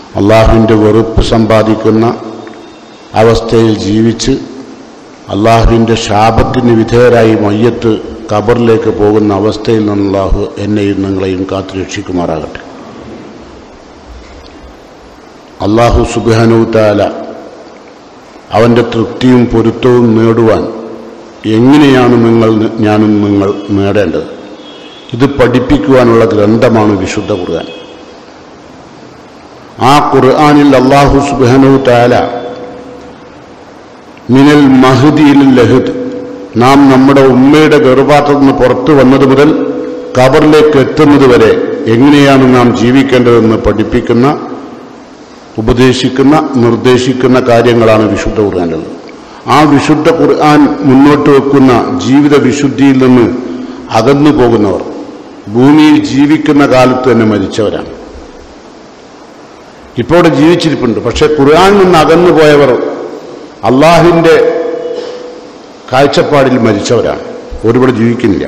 അള്ളാഹുവിൻ്റെ വെറുപ്പ് സമ്പാദിക്കുന്ന അവസ്ഥയിൽ ജീവിച്ച് അള്ളാഹുവിൻ്റെ ശാപത്തിന് വിധേയരായി മയ്യത്ത് ഖബറിലേക്ക് പോകുന്ന അവസ്ഥയിൽ നിന്ന് അള്ളാഹു എന്നെയും നിങ്ങളെയും കാത്തു രക്ഷിക്കുമാറാകട്ടെ അള്ളാഹു സുബാനുത്താല അവൻ്റെ തൃപ്തിയും പൊരുത്തവും നേടുവാൻ എങ്ങനെയാണ് നിങ്ങൾ ഞാനും നിങ്ങൾ നേടേണ്ടത് ഇത് പഠിപ്പിക്കുവാനുള്ള ഗ്രന്ഥമാണ് വിശുദ്ധ ഖുർആൻ ആ ഖുർആനിൽ അള്ളാഹു സുബാനു താല മിനൽ മഹദിയിൽ ലഹദ് നാം നമ്മുടെ ഉമ്മയുടെ ഗർഭാത്തിൽ നിന്ന് പുറത്തു വന്നത് മുതൽ കബറിലേക്ക് എത്തുന്നത് വരെ എങ്ങനെയാണ് നാം ജീവിക്കേണ്ടതെന്ന് പഠിപ്പിക്കുന്ന ഉപദേശിക്കുന്ന നിർദ്ദേശിക്കുന്ന കാര്യങ്ങളാണ് വിശുദ്ധ ഖുർആാനുള്ളത് ആ വിശുദ്ധ ഖുർആൻ മുന്നോട്ട് വെക്കുന്ന ജീവിത വിശുദ്ധിയിൽ നിന്ന് അകന്നു പോകുന്നവർ ഭൂമിയിൽ ജീവിക്കുന്ന കാലത്ത് തന്നെ മരിച്ചവരാണ് ഇപ്പോൾ ഇവിടെ ജീവിച്ചിരിപ്പുണ്ട് പക്ഷെ ഖുർആനിൽ നിന്ന് അകന്നു പോയവർ അള്ളാഹിൻ്റെ കാഴ്ചപ്പാടിൽ മരിച്ചവരാണ് ഒരുപാട് ജീവിക്കുന്നില്ല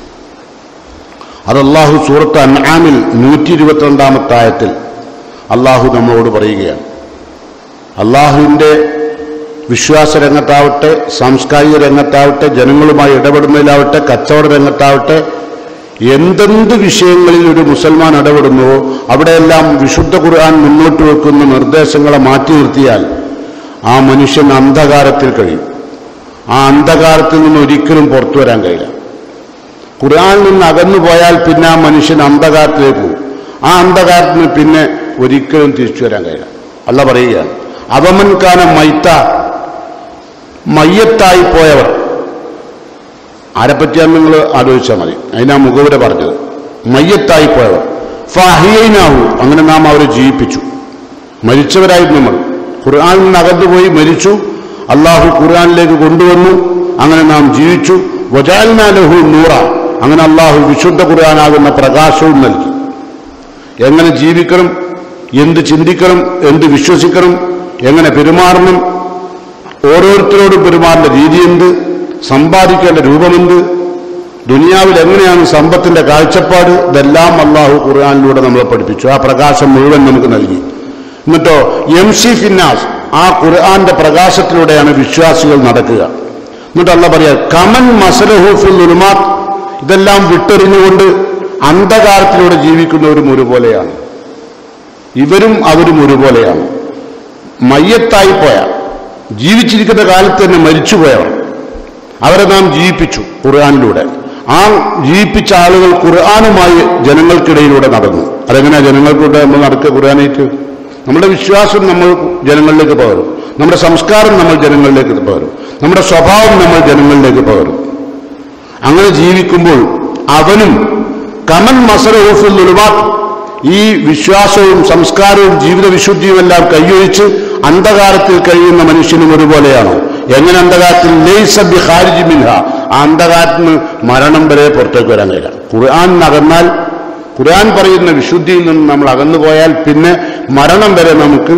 അത് അള്ളാഹു സൂറത്ത് അൻആമിൽ നൂറ്റി ഇരുപത്തിരണ്ടാമത്തെ ആയത്തിൽ അള്ളാഹു നമ്മളോട് പറയുകയാണ് അള്ളാഹുവിൻ്റെ വിശ്വാസ രംഗത്താവട്ടെ സാംസ്കാരിക രംഗത്താവട്ടെ ജനങ്ങളുമായി ഇടപെടുന്നതിലാവട്ടെ കച്ചവട രംഗത്താവട്ടെ എന്തെന്ത് വിഷയങ്ങളിൽ ഒരു മുസൽമാൻ ഇടപെടുന്നുവോ അവിടെയെല്ലാം വിശുദ്ധ ഖുർആൻ മുന്നോട്ട് വെക്കുന്ന നിർദ്ദേശങ്ങളെ മാറ്റി നിർത്തിയാൽ ആ മനുഷ്യൻ അന്ധകാരത്തിൽ കഴിയും ആ അന്ധകാരത്തിൽ നിന്ന് ഒരിക്കലും പുറത്തു വരാൻ കഴിയില്ല ഖുർആനിൽ നിന്ന് അകന്നു പോയാൽ പിന്നെ ആ മനുഷ്യൻ അന്ധകാരത്തിലേക്ക് പോകും ആ അന്ധകാരത്തിൽ നിന്ന് പിന്നെ ഒരിക്കലും തിരിച്ചു വരാൻ കഴിയില്ല അല്ല പറയുകയാണ് അവമൻകാന മൈത്ത മയ്യത്തായി പോയവർ ആരെപ്പറ്റിയാണ് നിങ്ങൾ ആലോചിച്ചാൽ മതി അതിനാ മുഖവര പറഞ്ഞത് മയ്യത്തായി പോയവർ ഫഹിയനാവു അങ്ങനെ നാം അവരെ ജീവിപ്പിച്ചു മരിച്ചവരായിരുന്നു നമ്മൾ ഖുർആാനിൽ നിന്ന് അകന്നുപോയി മരിച്ചു അള്ളാഹു ഖുർആാനിലേക്ക് കൊണ്ടുവന്നു അങ്ങനെ നാം ജീവിച്ചു വജാൽനാലഹു നൂറ അങ്ങനെ അള്ളാഹു വിശുദ്ധ ഖുർആാനാകുന്ന പ്രകാശവും നൽകി എങ്ങനെ ജീവിക്കണം എന്ത് ചിന്തിക്കണം എന്ത് വിശ്വസിക്കണം എങ്ങനെ പെരുമാറണം ഓരോരുത്തരോടും പെരുമാറേണ്ട രീതി എന്ത് സമ്പാദിക്കേണ്ട രൂപമെന്ത് ദുനിയാവിൽ എങ്ങനെയാണ് സമ്പത്തിന്റെ കാഴ്ചപ്പാട് ഇതെല്ലാം അള്ളാഹു ഖുർആാനിലൂടെ നമ്മളെ പഠിപ്പിച്ചു ആ പ്രകാശം മുഴുവൻ നമുക്ക് നൽകി എന്നിട്ടോ എം സി ഫിന്നാസ് ആ ഖുർആന്റെ പ്രകാശത്തിലൂടെയാണ് വിശ്വാസികൾ നടക്കുക എന്നിട്ട് അല്ല പറയാ കമൻ മസലഹൂഫിൽ ഉലുമാത്ത് ഇതെല്ലാം വിട്ടെറിഞ്ഞുകൊണ്ട് അന്ധകാരത്തിലൂടെ ജീവിക്കുന്നവരും ഒരുപോലെയാണ് ഇവരും അവരും ഒരുപോലെയാണ് മയ്യത്തായി പോയ ജീവിച്ചിരിക്കുന്ന കാലത്ത് തന്നെ മരിച്ചുപോയവർ അവരെ നാം ജീവിപ്പിച്ചു ഖുർആാനിലൂടെ ആ ജീവിപ്പിച്ച ആളുകൾ ഖുർആാനുമായി ജനങ്ങൾക്കിടയിലൂടെ നടന്നു അതെങ്ങനെയാ ജനങ്ങൾക്കൂടെ നമ്മൾ നടക്കുക ഖുർആാനായിട്ട് നമ്മുടെ വിശ്വാസം നമ്മൾ ജനങ്ങളിലേക്ക് പകരും നമ്മുടെ സംസ്കാരം നമ്മൾ ജനങ്ങളിലേക്ക് പകരും നമ്മുടെ സ്വഭാവം നമ്മൾ ജനങ്ങളിലേക്ക് പകരും അങ്ങനെ ജീവിക്കുമ്പോൾ അവനും കമൻ മസറൂഫുൽ ഉലുമാത്ത് ഈ വിശ്വാസവും സംസ്കാരവും ജീവിത വിശുദ്ധിയും എല്ലാം കൈയൊഴിച്ച് അന്ധകാരത്തിൽ കഴിയുന്ന മനുഷ്യനും ഒരുപോലെയാണ് എങ്ങനെ അന്ധകാരത്തിൽ ലെയ്സബി ഹാരിജി മിൻഹ ആ അന്ധകാരത്തിൽ നിന്ന് മരണം വരെ പുറത്തേക്ക് വരാൻ കഴിയില്ല ഖുർആൻ നകന്നാൽ ഖുർആൻ പറയുന്ന വിശുദ്ധിയിൽ നിന്ന് നമ്മൾ അകന്നു പോയാൽ പിന്നെ മരണം വരെ നമുക്ക്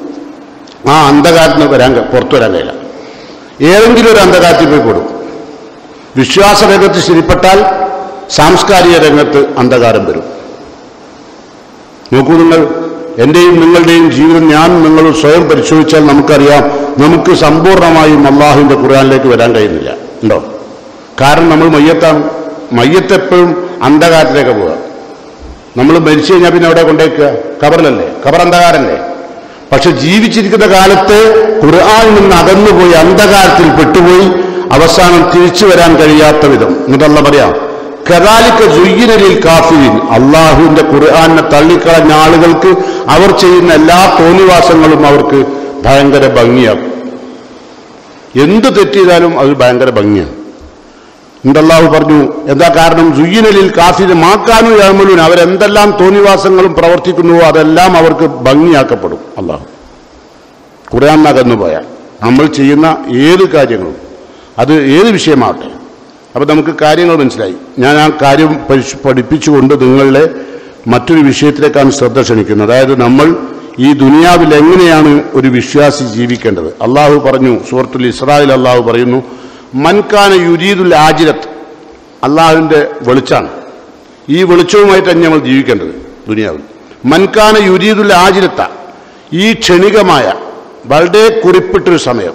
ആ അന്ധകാരത്തിൽ നിന്ന് വരാൻ ക- പുറത്തു വരാൻ കഴിയില്ല ഏതെങ്കിലും ഒരു അന്ധകാരത്തിൽ പോയി പെടും വിശ്വാസ രംഗത്ത് ശരിപ്പെട്ടാൽ സാംസ്കാരിക രംഗത്ത് അന്ധകാരം വരും നോക്കൂ നിങ്ങൾ എന്റെയും നിങ്ങളുടെയും ജീവിതം ഞാൻ നിങ്ങൾ സ്വയം പരിശോധിച്ചാൽ നമുക്കറിയാം നമുക്ക് സമ്പൂർണ്ണമായും അള്ളാഹുവിന്റെ ഖുർആനിലേക്ക് വരാൻ കഴിയുന്നില്ല ഉണ്ടോ കാരണം നമ്മൾ മയ്യത്താണ് മയ്യത്തെപ്പോഴും അന്ധകാരത്തിലേക്ക് പോവുക നമ്മൾ മരിച്ചു കഴിഞ്ഞാൽ പിന്നെ എവിടെ കൊണ്ടേക്കുക കബറിലല്ലേ കബർ അന്ധകാരല്ലേ പക്ഷെ ജീവിച്ചിരിക്കുന്ന കാലത്ത് ഖുർആനിൽ നിന്ന് അകന്നുപോയി അന്ധകാരത്തിൽ പെട്ടുപോയി അവസാനം തിരിച്ചു വരാൻ കഴിയാത്ത വിധം എന്നിട്ടല്ല പറയാം കദാലിക്ക ജുയ്യനലിൽ കാഫിരിൻ അള്ളാഹുവിന്റെ ഖുർആാനെ തള്ളിക്കളഞ്ഞ ആളുകൾക്ക് അവർ ചെയ്യുന്ന എല്ലാ തോന്നിവാസങ്ങളും അവർക്ക് ഭയങ്കര ഭംഗിയാക്കും എന്ത് തെറ്റ് ചെയ്താലും അത് ഭയങ്കര ഭംഗിയാണ് എന്തല്ലാഹു പറഞ്ഞു എന്താ കാരണം ജുയ്യനലിൽ കാഫിന് മാക്കാനു യാമലൂൻ അവരെന്തെല്ലാം തോന്നിവാസങ്ങളും പ്രവർത്തിക്കുന്നുവോ അതെല്ലാം അവർക്ക് ഭംഗിയാക്കപ്പെടും അള്ളാഹു ഖുർആൻ അകന്നു പോയാൽ നമ്മൾ ചെയ്യുന്ന ഏത് കാര്യങ്ങളും അത് ഏത് വിഷയമാവട്ടെ അപ്പം നമുക്ക് കാര്യങ്ങൾ മനസ്സിലായി ഞാൻ ആ കാര്യം പരിശ്- പഠിപ്പിച്ചുകൊണ്ട് നിങ്ങളുടെ മറ്റൊരു വിഷയത്തിലേക്കാണ് ശ്രദ്ധ ക്ഷണിക്കുന്നത് അതായത് നമ്മൾ ഈ ദുനിയാവിൽ എങ്ങനെയാണ് ഒരു വിശ്വാസി ജീവിക്കേണ്ടത് അള്ളാഹു പറഞ്ഞു സൂറത്തുൽ ഇസ്രായേൽ അള്ളാഹു പറയുന്നു മൻകാന യുരീദുൽ ആജിരത്ത് അള്ളാഹുവിൻ്റെ വെളിച്ചാണ് ഈ വെളിച്ചവുമായിട്ട് തന്നെ നമ്മൾ ജീവിക്കേണ്ടത് ദുനിയാവിൽ മൻകാന യുരീദുൽ ആജിരത്ത ഈ ക്ഷണികമായ വളരെ കുറിപ്പിട്ടൊരു സമയം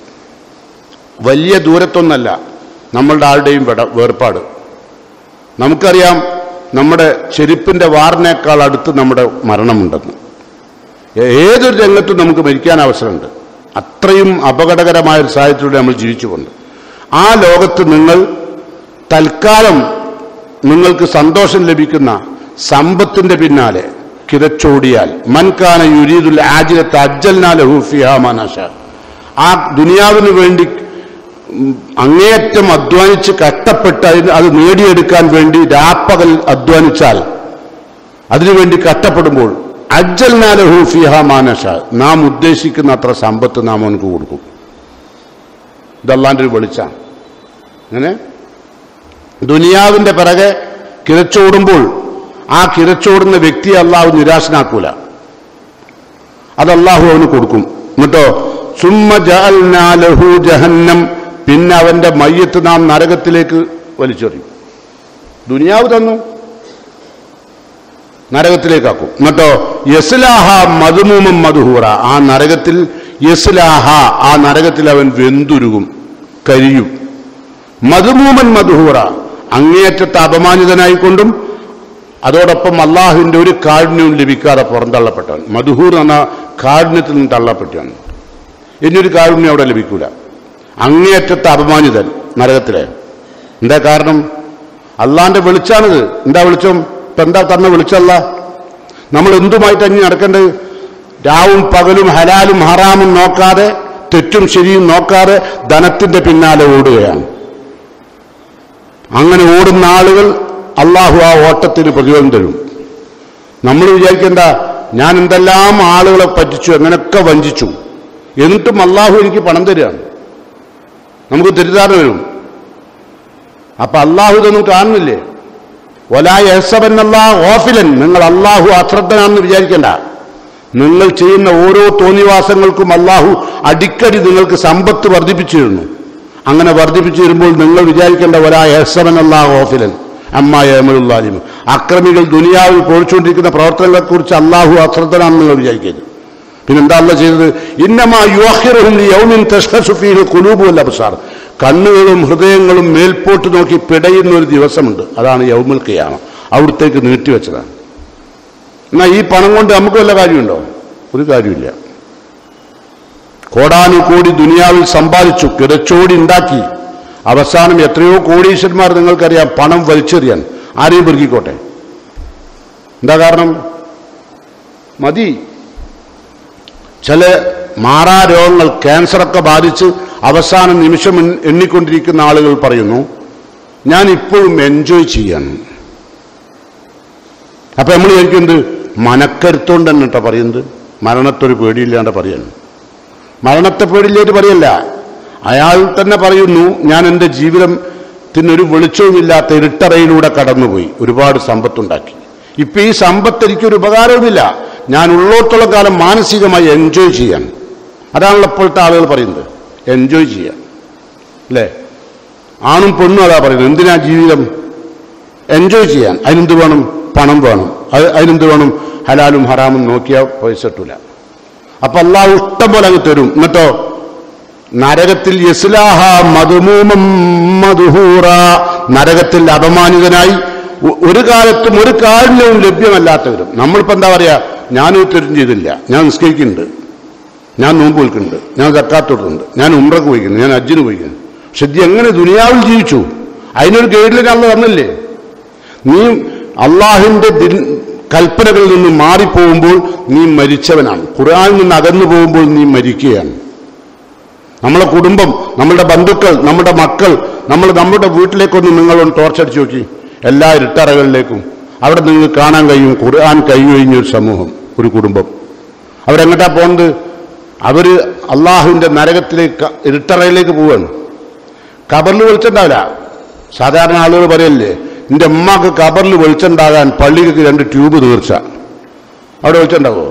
വലിയ ദൂരത്തൊന്നല്ല നമ്മളുടെ ആളുടെയും വെട വേർപാട് നമുക്കറിയാം നമ്മുടെ ചെരുപ്പിന്റെ വാറിനേക്കാൾ അടുത്ത് നമ്മുടെ മരണമുണ്ടെന്ന് ഏ- ഏതൊരു രംഗത്തും നമുക്ക് മരിക്കാൻ അവസരമുണ്ട് അത്രയും അപകടകരമായ ഒരു സാഹചര്യത്തിലൂടെ നമ്മൾ ജീവിച്ചുകൊണ്ട് ആ ലോകത്ത് നിങ്ങൾ തൽക്കാലം നിങ്ങൾക്ക് സന്തോഷം ലഭിക്കുന്ന സമ്പത്തിന്റെ പിന്നാലെ കിതച്ചോടിയാൽ മൻകാന യുരീദുൽ ആജിലത്ത് അജ്ജൽനാലഹൂഫിയാമാനാശ ആ ദുനിയാവിന് വേണ്ടി ഉം, അങ്ങേയറ്റം അധ്വാനിച്ച് കഷ്ടപ്പെട്ട് അതിന് അത് നേടിയെടുക്കാൻ വേണ്ടി രാപ്പകൽ അധ്വാനിച്ചാൽ അതിനുവേണ്ടി കഷ്ടപ്പെടുമ്പോൾ അജ്ജൽനാലഹു ഫിഹ മാനഷ നാം ഉദ്ദേശിക്കുന്ന അത്ര സമ്പത്ത് നാം അവനക്ക് കൊടുക്കും ഇതല്ലാൻ്റെ ഒരു വെളിച്ചാണ് അങ്ങനെ ദുനിയാവിന്റെ പിറകെ കിരച്ചോടുമ്പോൾ ആ കിരച്ചോടുന്ന വ്യക്തിയെ അള്ളാഹു നിരാശനാക്കൂല അത് അള്ളാഹു അവന് കൊടുക്കും എന്നിട്ടോ സുമ്മ ജഅൽനാ ലഹു ജഹന്നം പിന്നെ അവന്റെ മയ്യത്ത് നാം നരകത്തിലേക്ക് വലിച്ചെറിയും ദുനിയാവ് തന്നു നരകത്തിലേക്കാക്കും എന്നിട്ടോ യസ്ലാഹ മധുമൂമം മധുഹൂറ ആ നരകത്തിൽ യസ്ലാഹ ആ നരകത്തിൽ അവൻ വെന്തുരുകും കരിയും മധുമൂമൻ മധുഹൂറ അങ്ങേയറ്റത്തെ അപമാനിതനായിക്കൊണ്ടും അതോടൊപ്പം അള്ളാഹുവിന്റെ ഒരു കാഠിന്യവും ലഭിക്കാതെ പുറന്തള്ളപ്പെട്ടവൻ മധുഹൂർ എന്ന കാഠിന്യത്തിൽ നിന്ന് തള്ളപ്പെട്ടവൻ ഇനിയൊരു കാഠിന്യം അവിടെ ലഭിക്കൂല അങ്ങേയറ്റത്തെ അപമാനിതൻ നരകത്തിലെ എന്താ കാരണം അള്ളാന്റെ വെളിച്ചാണിത് എന്താ വെളിച്ചം ഇപ്പൊ എന്താ തന്നെ വിളിച്ചല്ല നമ്മൾ എന്തുമായിട്ട് അഞ്ഞ് നടക്കേണ്ടത് രാവും പകലും ഹലാലും ഹറാമും നോക്കാതെ തെറ്റും ശരിയും നോക്കാതെ ധനത്തിന്റെ പിന്നാലെ ഓടുകയാണ് അങ്ങനെ ഓടുന്ന ആളുകൾ അള്ളാഹു ആ ഓട്ടത്തിന് പ്രതിഫലം തരും നമ്മൾ വിചാരിക്കേണ്ട ഞാൻ എന്തെല്ലാം ആളുകളെ പറ്റിച്ചു എങ്ങനെയൊക്കെ വഞ്ചിച്ചു എന്നിട്ടും അള്ളാഹു എനിക്ക് പണം തരികയാണ് നമുക്ക് തെറ്റിദ്ധാരണ വരും അപ്പൊ അള്ളാഹു ഇതൊന്നും കാണുന്നില്ലേ ഒലായ എസബന്നല്ലാ ഓഫിലൻ നിങ്ങൾ അള്ളാഹു അശ്രദ്ധനാണെന്ന് വിചാരിക്കേണ്ട നിങ്ങൾ ചെയ്യുന്ന ഓരോ തോന്നിവാസങ്ങൾക്കും അള്ളാഹു അടിക്കടി നിങ്ങൾക്ക് സമ്പത്ത് വർദ്ധിപ്പിച്ചു തരുന്നു അങ്ങനെ വർദ്ധിപ്പിച്ചു തരുമ്പോൾ നിങ്ങൾ വിചാരിക്കേണ്ട ഒരാ എസബനല്ലാ ഓഫിലൻ അമ്മായ അമലുല്ലാലിം അക്രമികൾ ദുനിയാവിൽ പൊഴിച്ചുകൊണ്ടിരിക്കുന്ന പ്രവർത്തനങ്ങളെക്കുറിച്ച് അള്ളാഹു അശ്രദ്ധനാണെന്ന് നിങ്ങൾ വിചാരിക്കരുത് പിന്നെന്താ അല്ല ചെയ്തത് ഇന്നമാ യുവാഹിറും യൗമിൻ തഷ്ഹസുഫീൽ കുലൂബുൽ അബ്സാർ കണ്ണുകളും ഹൃദയങ്ങളും മേൽപോട്ട് നോക്കി പിടയുന്ന ഒരു ദിവസമുണ്ട് അതാണ് യൗമുൽ ഖിയാമ അവിടത്തേക്ക് നീട്ടിവെച്ചതാണ് എന്നാൽ ഈ പണം കൊണ്ട് നമുക്ക് വല്ല കാര്യമുണ്ടോ ഒരു കാര്യമില്ല കോടാനുകോടി ദുനിയാവിൽ സമ്പാദിച്ചു കിടച്ചോടി ഉണ്ടാക്കി അവസാനം എത്രയോ കോടീശ്വരന്മാർ നിങ്ങൾക്കറിയാം പണം വലിച്ചെറിയാൻ ആരെയും പെറുക്കിക്കോട്ടെ എന്താ കാരണം മതി ചില മാറാ രോഗങ്ങൾ ക്യാൻസറൊക്കെ ബാധിച്ച് അവസാന നിമിഷം എണ്ണ- എണ്ണിക്കൊണ്ടിരിക്കുന്ന ആളുകൾ പറയുന്നു ഞാൻ ഇപ്പോഴും എൻജോയ് ചെയ്യാണ് അപ്പൊ നമ്മൾ വിചാരിക്കുന്നത് മനക്കരുത്തോണ്ട് തന്നെ കേട്ടോ പറയുന്നത് മരണത്തൊരു പേടിയില്ലാണ്ട് പറയാണ് മരണത്തെ പേടിയില്ലേറ്റ് പറയല്ല അയാൾ തന്നെ പറയുന്നു ഞാൻ എൻ്റെ ജീവിതത്തിനൊരു വെളിച്ചവുമില്ലാത്ത ഇരുട്ടറയിലൂടെ കടന്നുപോയി ഒരുപാട് സമ്പത്തുണ്ടാക്കി ഇപ്പൊ ഈ സമ്പത്ത് എനിക്കൊരു ഉപകാരവുമില്ല ഞാൻ ഉള്ളോടത്തോളം കാലം മാനസികമായി എൻജോയ് ചെയ്യാൻ അതാണല്ലോ ഇപ്പോഴത്തെ ആളുകൾ പറയുന്നത് എൻജോയ് ചെയ്യാൻ അല്ലേ ആണും പെണ്ണും അതാ പറയുന്നത് എന്തിനാ ജീവിതം എൻജോയ് ചെയ്യാൻ അതിനെന്ത് വേണം പണം വേണം അത് അതിനെന്ത് വേണം ഹലാലും ഹറാമും നോക്കിയാൽ പൈസ കിട്ടൂല അപ്പൊ അള്ളാഹു ഇഷ്ടം പോലെ അങ്ങ് തരും എന്നിട്ടോ നരകത്തിൽ യസ്ലാഹ മധുമൂമം മധുഹൂറ നരകത്തിൽ അപമാനിതനായി ഒ- ഒരു കാലത്തും ഒരു കാരുണ്യവും ലഭ്യമല്ലാത്തവരും നമ്മളിപ്പോ എന്താ പറയാ ഞാൻ ഉത്തരം ചെയ്തില്ല ഞാൻ നിസ്കരിക്കുന്നുണ്ട് ഞാൻ നോമ്പ് വിൽക്കുന്നുണ്ട് ഞാൻ തക്കാത്ത് കൊടുക്കുന്നുണ്ട് ഞാൻ ഉമ്രക്ക് പോയിക്കുന്നു ഞാൻ അജ്ജിന് പോയിക്കുന്നു പക്ഷെ ഇത് എങ്ങനെ ദുനിയാവിൽ ജീവിച്ചു അതിനൊരു ഗൈഡിലേക്ക് അല്ല തന്നില്ലേ നീ അള്ളാഹിന്റെ ദിൻ- കൽപ്പനകളിൽ നിന്ന് മാറിപ്പോകുമ്പോൾ നീ മരിച്ചവനാണ് ഖുർആനിൽ നിന്ന് അകന്നു പോകുമ്പോൾ നീ മരിക്കുകയാണ് നമ്മളെ കുടുംബം നമ്മുടെ ബന്ധുക്കൾ നമ്മുടെ മക്കൾ നമ്മൾ നമ്മുടെ വീട്ടിലേക്കൊന്ന് നിങ്ങളൊന്ന് ടോർച്ചടിച്ച് നോക്കി എല്ലാ ഇരുട്ടറകളിലേക്കും അവിടെ നിങ്ങൾക്ക് കാണാൻ കഴിയും ഖുർആൻ കൈയൊഴിഞ്ഞ ഒരു സമൂഹം ഒരു കുടുംബം അവരെങ്ങോട്ടാ പോകുന്നത് അവര് അള്ളാഹുവിന്റെ നരകത്തിലേക്ക് ഇരുട്ടറയിലേക്ക് പോവാണ് കബറിൽ വെളിച്ചുണ്ടാവില്ല സാധാരണ ആളുകൾ പറയല്ലേ എൻ്റെ ഉമ്മാക്ക് കബറിൽ വെളിച്ചുണ്ടാകാൻ പള്ളിക്ക് രണ്ട് ട്യൂബ് തീർച്ച അവിടെ വെളിച്ചുണ്ടാവോ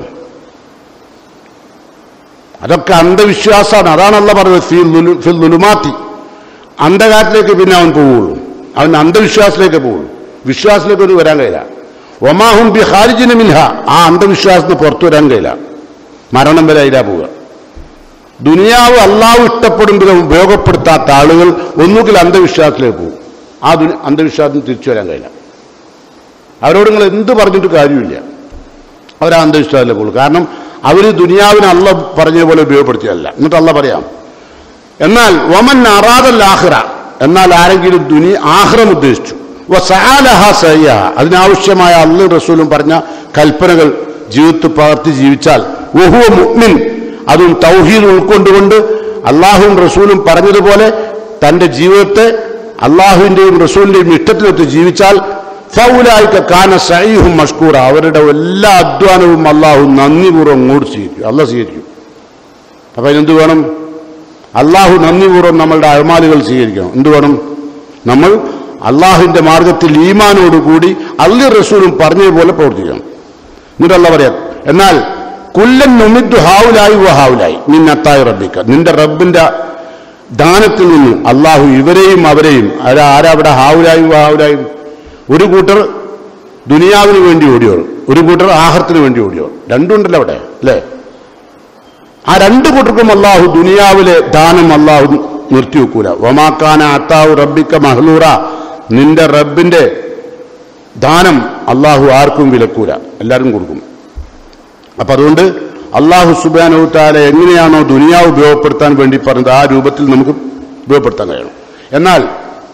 അതൊക്കെ അന്ധവിശ്വാസമാണ് അതാണ് അല്ല പറഞ്ഞത് ഫിൽ ലുലു- ഫിൽ ലുലുമാത്തി അന്ധകാരത്തിലേക്ക് പിന്നെ അവൻ പോവുള്ളൂ അവൻ അന്ധവിശ്വാസത്തിലേക്ക് പോവുള്ളൂ വിശ്വാസത്തിലേക്ക് ഒരു വരാൻ കഴിയില്ല ഒമാഹും ബി ഹാരിജിന് മിൻഹ ആ അന്ധവിശ്വാസത്തിന് പുറത്തു വരാൻ കഴിയില്ല മരണം വരെ അതിലാ പോവുക ദുനിയാവ് അള്ളാഹു ഇഷ്ടപ്പെടും വിധം ഉപയോഗപ്പെടുത്താത്ത ആളുകൾ ഒന്നുകിൽ അന്ധവിശ്വാസത്തിലേക്ക് പോകും ആ ദുനി അന്ധവിശ്വാസത്തിന് തിരിച്ചു വരാൻ കഴിയില്ല അവരോട് നിങ്ങൾ എന്ത് പറഞ്ഞിട്ട് കാര്യമില്ല അവർ ആ അന്ധവിശ്വാസത്തിലേക്ക് പോകും കാരണം അവർ ദുനിയാവിനെ അള്ള പറഞ്ഞ പോലെ ഉപയോഗപ്പെടുത്തിയല്ല എന്നിട്ട് അള്ള പറയാം എന്നാൽ വമൻ അറാദൽ ആഹ്റ എന്നാൽ ആരെങ്കിലും ദുനി ആഹ്റം ഉദ്ദേശിച്ചു വ സആലഹ സയ്യ അതിനാവശ്യമായ അള്ളു റസൂലും പറഞ്ഞ കൽപ്പനകൾ ജീവിതത്തിൽ പകർത്തി ജീവിച്ചാൽ വഹുവ മുഅ്മിൻ അതും തൗഹീദ് ഉൾക്കൊണ്ടുകൊണ്ട് അള്ളാഹുവും റസൂലും പറഞ്ഞതുപോലെ തന്റെ ജീവിതത്തെ അള്ളാഹുവിന്റെയും റസൂലിന്റെയും ഇഷ്ടത്തിനൊത്ത് ജീവിച്ചാൽ ഫൗലായിക്ക കാന സൈഹും മഷ്കൂറ അവരുടെ എല്ലാ അധ്വാനവും അള്ളാഹു നന്ദിപൂർവ്വം അങ്ങോട്ട് സ്വീകരിക്കും അല്ല സ്വീകരിക്കും അപ്പൊ അതിനെന്ത് വേണം അള്ളാഹു നന്ദിപൂർവ്വം നമ്മളുടെ അഴമാലുകൾ സ്വീകരിക്കണം എന്ത് വേണം നമ്മൾ അള്ളാഹുവിന്റെ മാർഗത്തിൽ ഈമാനോടുകൂടി അള്ളി റസൂലും പറഞ്ഞതുപോലെ പ്രവർത്തിക്കണം എന്നിട്ട് അല്ല പറയാം എന്നാൽ കുല്ലൻ നുമിദ്ദു ഹാവുലായി വ ഹാവുലായി നിന്നത്തായി റബ്ബിക്ക നിന്റെ റബ്ബിന്റെ ദാനത്തിൽ നിന്ന് അള്ളാഹു ഇവരെയും അവരെയും ആരാ ആരാ അവിടെ ഹാവുലായും വ ഹാവുലായും ഒരു കൂട്ടർ ദുനിയാവിന് വേണ്ടി ഓടിയോൾ ഒരു കൂട്ടർ ആഹർത്തിന് വേണ്ടി ഓടിയോൾ രണ്ടുണ്ടല്ലോ അവിടെ അല്ലേ ആ രണ്ട് കൂട്ടർക്കും അള്ളാഹു ദുനിയാവിലെ ദാനം അള്ളാഹു നിർത്തിവെക്കൂല വമാക്കാന അത്താവു റബ്ബിക്ക മഹ്ലൂറ നിന്റെ റബ്ബിന്റെ ദാനം അള്ളാഹു ആർക്കും വിലക്കൂല എല്ലാവരും കൊടുക്കും അപ്പൊ അതുകൊണ്ട് അള്ളാഹു സുബാനവുത്താല എങ്ങനെയാണോ ദുനിയാവ് ഉപയോഗപ്പെടുത്താൻ വേണ്ടി പറഞ്ഞത് ആ രൂപത്തിൽ നമുക്ക് ഉപയോഗപ്പെടുത്താൻ കഴിയണം എന്നാൽ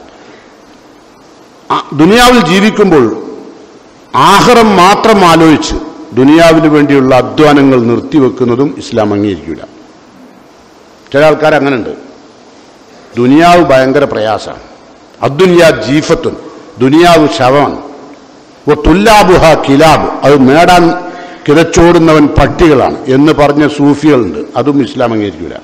ആ ദുനിയാവിൽ ജീവിക്കുമ്പോൾ ആഹാരം മാത്രം ആലോചിച്ച് ദുനിയാവിന് വേണ്ടിയുള്ള അധ്വാനങ്ങൾ നിർത്തിവെക്കുന്നതും ഇസ്ലാം അംഗീകരിക്കില്ല ചില ആൾക്കാർ അങ്ങനെയുണ്ട് ദുനിയാവ് ഭയങ്കര പ്രയാസമാണ് അദ്ദുനിയ ജീഫത്തുൻ ദുനിയാവ് ശവമാണ് ഓ തുല്ലാബുഹ കിലാബ് അത് നേടാൻ കിതച്ചോടുന്നവൻ പട്ടികളാണ് എന്ന് പറഞ്ഞ സൂഫികളുണ്ട് അതും ഇസ്ലാം അംഗീകരിക്കില്ല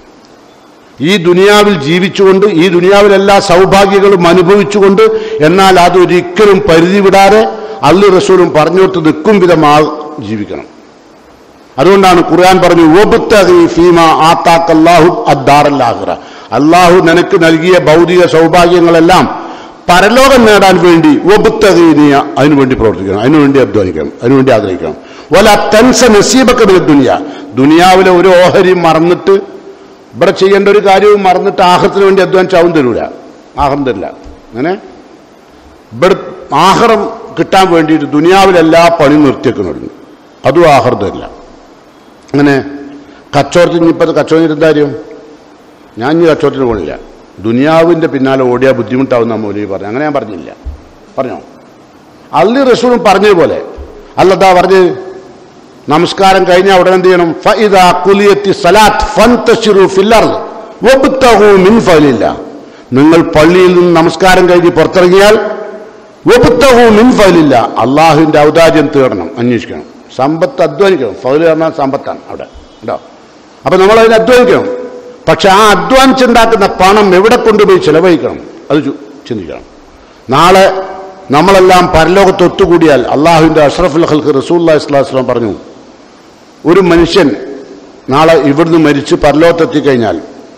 ഈ ദുനിയാവിൽ ജീവിച്ചുകൊണ്ട് ഈ ദുനിയാവിൽ എല്ലാ സൗഭാഗ്യങ്ങളും അനുഭവിച്ചുകൊണ്ട് എന്നാൽ അതൊരിക്കലും പരിധി വിടാതെ അള്ളു റസൂലും പറഞ്ഞോട്ട് നിൽക്കും വിധം ആ ജീവിക്കണം അതുകൊണ്ടാണ് ഖുർആൻ പറഞ്ഞു "വബ്തഗി ഫീമാ ആതാക അല്ലാഹു അദ്ദാറൽ ആഖിറ." അള്ളാഹു നിനക്ക് നൽകിയ ഭൗതിക സൗഭാഗ്യങ്ങളെല്ലാം പരലോകം നേടാൻ വേണ്ടി ഒബുത്തകി നീ അതിനുവേണ്ടി പ്രവർത്തിക്കണം അതിനുവേണ്ടി അധ്വാനിക്കണം അതിനുവേണ്ടി ആഗ്രഹിക്കണം വല തൻസ നസീബക്ക് മിന ദുനിയ ദുനിയാവിലെ ഒരു ഓഹരിയും മറന്നിട്ട് ഇവിടെ ചെയ്യേണ്ട ഒരു കാര്യവും മറന്നിട്ട് ആഹ്റത്തിന് വേണ്ടി അധ്വാനിച്ചാവും തരൂല ആഹ്റം തരില്ല അങ്ങനെ ഇവിടെ ആഹാരം കിട്ടാൻ വേണ്ടിയിട്ട് ദുനിയാവിലെല്ലാ പണിയും നിർത്തിയേക്കുന്നുണ്ട് അതും ആഹാരം തരില്ല അങ്ങനെ കച്ചവടത്തിന് ഇനിയിപ്പോൾ കച്ചവടത്തിന് എന്താ കാര്യം ഞാൻ ഇനി കച്ചവടത്തിന് പോണില്ല ദുനിയാവിൻ്റെ പിന്നാലെ ഓടിയാൽ ബുദ്ധിമുട്ടാവുന്ന മൗലവി പറഞ്ഞു അങ്ങനെ ഞാൻ പറഞ്ഞില്ല പറഞ്ഞോ അള്ളി റസൂലും പറഞ്ഞതുപോലെ അല്ലതാ പറഞ്ഞ് നമസ്കാരം കഴിഞ്ഞാൽ ഉടനെ എന്ത് ചെയ്യണം ഫഇദാ കുലിയത്തി സലാത്ത് ഫന്തശിറു ഫിൽ അർദ് വബ്തഗു മിൻ ഫലില്ല നിങ്ങൾ പള്ളിയിൽ നിന്ന് നമസ്കാരം കഴിഞ്ഞ് പുറത്തിറങ്ങിയാൽ വബ്തഗു മിൻ ഫലില്ല അള്ളാഹുവിന്റെ ഔദാര്യം തേടണം അന്വേഷിക്കണം സമ്പത്ത് അധ്വാനിക്കണം ഫൗല് പറഞ്ഞാൽ സമ്പത്താണ് അവിടെ ഉണ്ടോ അപ്പൊ നമ്മൾ അതിന് അധ്വാനിക്കണം പക്ഷെ ആ അധ്വാനിച്ചുണ്ടാക്കുന്ന പണം എവിടെ കൊണ്ടുപോയി ചെലവഴിക്കണം അത് ചു- ചിന്തിക്കണം നാളെ നമ്മളെല്ലാം പരലോകത്ത് ഒത്തുകൂടിയാൽ അള്ളാഹുവിന്റെ അഷ്റഫുൽ ഹൽക്ക് റസൂല്ലാ ഇസ്ലാസ്ലാം പറഞ്ഞു ഒരു മനുഷ്യൻ നാളെ ഇവിടുന്ന് മരിച്ച് പരലോകത്തെത്തിക്കഴിഞ്ഞാൽ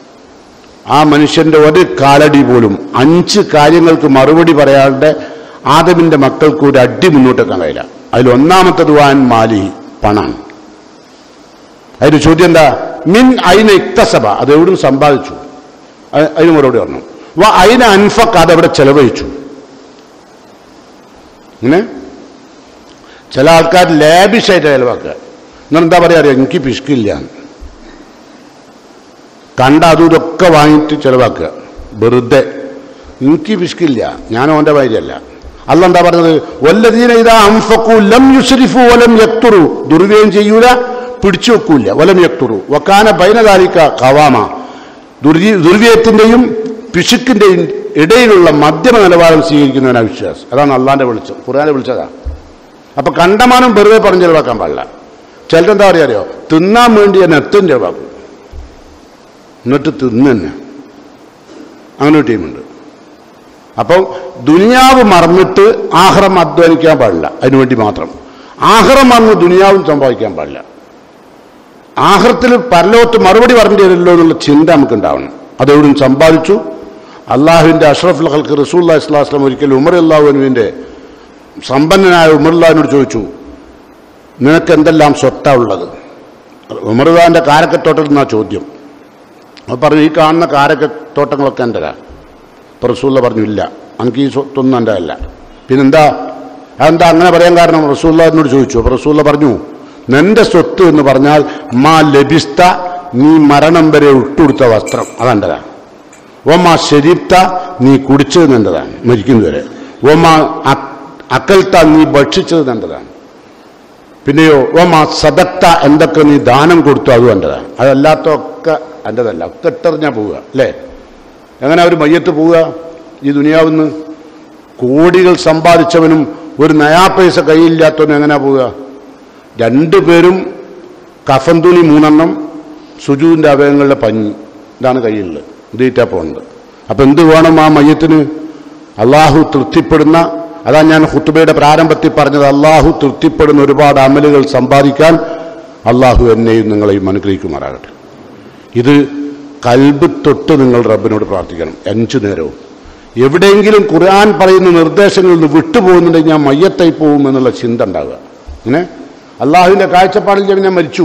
ആ മനുഷ്യന്റെ ഒരു കാലടി പോലും അഞ്ച് കാര്യങ്ങൾക്ക് മറുപടി പറയാതെ ആദമിന്റെ മക്കൾക്ക് ഒരു അടി മുന്നോട്ടെക്കാൻ കഴിയില്ല അതിൽ ഒന്നാമത്തത് വാൻ മാലി പണാണ് അതിന്റെ ചോദ്യം എന്താ മിൻ അയിന ഇക്തസഭ അത് എവിടുന്ന് സമ്പാദിച്ചു അ- അതിന് മറുപടി പറഞ്ഞു വ അയിന അൻഫക്ക് അതെവിടെ ചെലവഴിച്ചു ഇങ്ങനെ ചില ആൾക്കാർ ലാബിഷായിട്ട് ചെലവാക്കുക എന്നാൽ എന്താ പറയാ അറിയാം എനിക്ക് പിശുക്കില്ല കണ്ട അതും ഇതൊക്കെ വാങ്ങിയിട്ട് ചെലവാക്കുക വെറുതെ എനിക്ക് പിശുക്കില്ല ഞാൻ ഓൻ്റെ ഭാര്യയല്ല അല്ല എന്താ പറഞ്ഞത് വല്ലതീന ഇതാ അംഫക്കു ലം യുസ്രിഫു വലം യക്തുറു ദുർവ്യയം ചെയ്യൂല പിടിച്ചു വെക്കൂല വലം യക്തുറു വക്കാന ബൈനതാലിക്ക കവാമ ദുർവ്യ ദുർവ്യയത്തിന്റെയും പിശുക്കിന്റെയും ഇടയിലുള്ള മധ്യമ നിലവാരം സ്വീകരിക്കുന്നവനാണ് വിശ്വാസം അതാണ് അള്ളാന്റെ വിളിച്ചത് ഖുർആാനെ വിളിച്ചതാ അപ്പൊ കണ്ടമാനം വെറുതെ പറഞ്ഞ് ചെലവാക്കാൻ പാടില്ല ചിലരെന്താ പറയാ അറിയോ തിന്നാൻ വേണ്ടി ഞാൻ എത്തും ചെലവാക്കും എന്നിട്ട് തിന്ന് തന്നെ അങ്ങനെ ഒരു ടീമുണ്ട് അപ്പം ദുനിയാവ് മറന്നിട്ട് ആഹ്റം അധ്വാനിക്കാൻ പാടില്ല അതിനുവേണ്ടി മാത്രം ആഹ്റം മറന്ന് ദുനിയാവും സംഭവിക്കാൻ പാടില്ല ആഹ്റത്തിൽ പരലോകത്ത് മറുപടി പറഞ്ഞു തരില്ലോ എന്നുള്ള ചിന്ത നമുക്ക് ഉണ്ടാവണം അതെവിടും സമ്പാദിച്ചു അള്ളാഹുവിന്റെ അഷ്റഫുൽ ഹൽക്ക് റസൂല്ലാ ഇസ്ലാസ്ലാം ഒരിക്കൽ ഉമർ അള്ളാഹുവിന്റെ സമ്പന്നനായ ഉമർലാവിനോട് ചോദിച്ചു നിനക്ക് എന്തെല്ലാം സ്വത്താ ഉള്ളത് ഉമർദാന്റെ കാരക്കത്തോട്ടത്തിൽ നിന്നാ ചോദ്യം അപ്പോൾ പറഞ്ഞു ഈ കാണുന്ന കാരക്കത്തോട്ടങ്ങളൊക്കെ എൻ്റെതാ അപ്പോൾ റസൂല്ല പറഞ്ഞു ഇല്ല എനിക്ക് ഈ സ്വത്തൊന്നും എൻ്റെ അല്ല പിന്നെന്താ അതെന്താ അങ്ങനെ പറയാൻ കാരണം റസൂല്ല എന്നോട് ചോദിച്ചു അപ്പോൾ റസൂല്ല പറഞ്ഞു നിന്റെ സ്വത്ത് എന്ന് പറഞ്ഞാൽ മാ ലഭിസ്ത നീ മരണം വരെ ഇട്ടുകൊടുത്ത വസ്ത്രം അതെൻ്റെതാ ഓമ ശരീപ്ത നീ കുടിച്ചത് നിൻ്റെതാണ് മരിക്കുന്നതുവരെ ഓമ അക്കൽത്ത നീ ഭക്ഷിച്ചത് നിൻ്റെതാണ് പിന്നെയോ ഓമ സദക്ത എന്തൊക്കെ നീ ദാനം കൊടുത്തു അതും എൻ്റെതാണ് അതല്ലാത്തൊക്കെ എൻ്റെതല്ല ഒക്കെ ഇട്ടെറിഞ്ഞാൽ പോവുക അല്ലേ എങ്ങനെ ഒരു മയ്യത്ത് പോവുക ഈ ദുനിയാവിന്ന് കോടികൾ സമ്പാദിച്ചവനും ഒരു നയാ പൈസ കയ്യിലില്ലാത്തവനും എങ്ങനെ പോവുക രണ്ടുപേരും കഫൻ തുണി മൂന്നെണ്ണം സുജുവിൻ്റെ അവയവങ്ങളുടെ പഞ്ഞി ഇതാണ് കയ്യിലുള്ളത് ഇതീറ്റാ പോകുന്നത് അപ്പം എന്ത് വേണം ആ മയ്യത്തിന് അള്ളാഹു തൃപ്തിപ്പെടുന്ന അതാ ഞാൻ ഹുത്തുബയുടെ പ്രാരംഭത്തിൽ പറഞ്ഞത് അള്ളാഹു തൃപ്തിപ്പെടുന്ന ഒരുപാട് അമലുകൾ സമ്പാദിക്കാൻ അള്ളാഹു എന്നെയും നിങ്ങളെയും അനുഗ്രഹിക്കുമാറാകട്ടെ ഇത് കൽബ് തൊട്ട് നിങ്ങൾ റബ്ബിനോട് പ്രാർത്ഥിക്കണം അഞ്ചു നേരവും എവിടെയെങ്കിലും ഖുർആൻ പറയുന്ന നിർദ്ദേശങ്ങളിൽ നിന്ന് വിട്ടുപോകുന്നുണ്ടെങ്കിൽ ഞാൻ മയ്യത്തായി പോകും എന്നുള്ള ചിന്ത ഉണ്ടാവുക അങ്ങനെ അള്ളാഹുവിൻ്റെ കാഴ്ചപ്പാടിൽ ഞാൻ ഞാൻ മരിച്ചു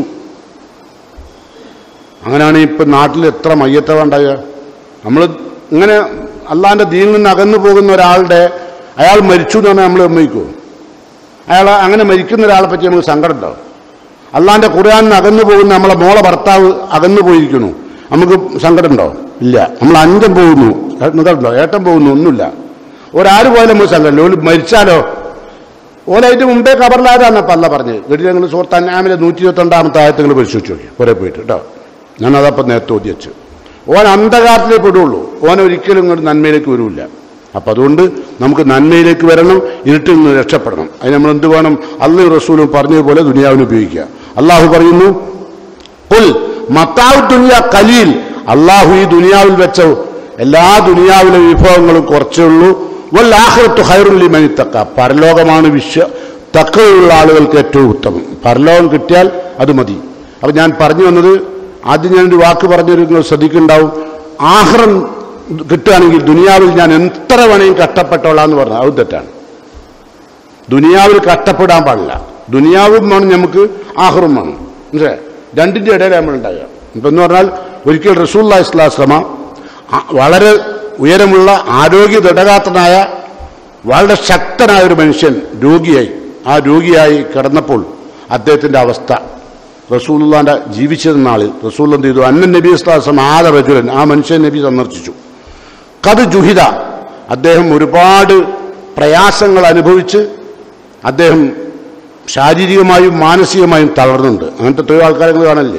അങ്ങനെയാണ് ഇപ്പം നാട്ടിൽ എത്ര മയ്യത്തവ ഉണ്ടാവുക നമ്മൾ ഇങ്ങനെ അള്ളാഹിൻ്റെ ദീനിൽ നിന്ന് അകന്നു പോകുന്ന ഒരാളുടെ അയാൾ മരിച്ചു എന്ന് പറഞ്ഞാൽ നമ്മൾ സമ്മതിക്കുമോ അയാൾ അങ്ങനെ മരിക്കുന്ന ഒരാളെ പറ്റി നമുക്ക് സങ്കടം ഉണ്ടാവും അള്ളാഹിൻ്റെ ഖുർആാനിൽ നിന്ന് അകന്നു പോകുന്ന നമ്മളെ മോളെ ഭർത്താവ് അകന്നു പോയിരിക്കുന്നു നമുക്ക് സങ്കടം ഉണ്ടോ ഇല്ല നമ്മൾ അഞ്ചം പോകുന്നു നിങ്ങളുണ്ടോ ഏട്ടൻ പോകുന്നു ഒന്നുമില്ല ഒരാര് പോയാലും നമുക്ക് സങ്കടം ഓല് മരിച്ചാലോ ഓലായിട്ട് മുമ്പേ കബറിലാരാണ് അപ്പം അല്ല പറഞ്ഞത് വീട്ടിൽ ഞങ്ങൾ സുഹൃത്താൻ ആമിലെ നൂറ്റി ഇരുപത്തിരണ്ടാമത്തെ ആയത്ത് നിങ്ങൾ പരിശോധിച്ച് നോക്കി ഒരേ പോയിട്ട് കേട്ടോ ഞാനതപ്പം നേരത്തെ ഓദ്യച്ചു ഓൻ അന്ധകാരത്തിലേ പെടുള്ളൂ ഓൻ ഒരിക്കലും ഇങ്ങോട്ട് നന്മയിലേക്ക് വരില്ല അപ്പം അതുകൊണ്ട് നമുക്ക് നന്മയിലേക്ക് വരണം ഇരുട്ടിൽ നിന്ന് രക്ഷപ്പെടണം അതിന് നമ്മൾ എന്ത് വേണം അള്ളു റസൂലും പറഞ്ഞതുപോലെ ദുനിയാവിന് ഉപയോഗിക്കുക അള്ളാഹു പറയുന്നു പുൽ മത്താവ് ദുനിയ കലീൽ അള്ളാഹു ഈ ദുനിയാവിൽ വെച്ച എല്ലാ ദുനിയാവിലെ വിഭവങ്ങളും കുറച്ചേ ഉള്ളൂ വല്ലാഹത്ത് ഹൈറുല്ലി മനിത്തക്ക പരലോകമാണ് വിശ്വ തക്കയുള്ള ആളുകൾക്ക് ഏറ്റവും ഉത്തമം പരലോകം കിട്ടിയാൽ അത് മതി അപ്പം ഞാൻ പറഞ്ഞു വന്നത് ആദ്യം ഞാനൊരു വാക്ക് പറഞ്ഞൊരു നിങ്ങൾ ശ്രദ്ധിക്കുന്നുണ്ടാവും ആഹ്റം കിട്ടുകയാണെങ്കിൽ ദുനിയാവിൽ ഞാൻ എത്ര വേണമെങ്കിൽ കഷ്ടപ്പെട്ടോളാം എന്ന് പറഞ്ഞു അത് തെറ്റാണ് ദുനിയാവിൽ കഷ്ടപ്പെടാൻ പാടില്ല ദുനിയാവും വേണം നമുക്ക് ആഹ്റും വേണം മനസ്സിലായോ രണ്ടിൻ്റെ ഇടയിൽ നമ്മൾ ഉണ്ടാകുക ഇപ്പം എന്ന് പറഞ്ഞാൽ ഒരിക്കൽ റസൂല്ല ഇസ്ലാസ്ലമ വളരെ ഉയരമുള്ള ആരോഗ്യ ദൃഢഗാത്രനായ വളരെ ശക്തനായ ഒരു മനുഷ്യൻ രോഗിയായി ആ രോഗിയായി കിടന്നപ്പോൾ അദ്ദേഹത്തിൻ്റെ അവസ്ഥ റസൂലുള്ളാന്റെ ജീവിച്ചിരുന്ന നാളിൽ റസൂൽ എന്ത് ചെയ്തു അന്നൻ നബി ഇസ്ലാസം ആദ റജുലൻ ആ മനുഷ്യൻ നബി സന്ദർശിച്ചു കത് ജുഹിത അദ്ദേഹം ഒരുപാട് പ്രയാസങ്ങൾ അനുഭവിച്ച് അദ്ദേഹം ശാരീരികമായും മാനസികമായും തളർന്നുണ്ട് അങ്ങനത്തെ എത്രയോ ആൾക്കാരെ നിങ്ങൾ കാണല്ലേ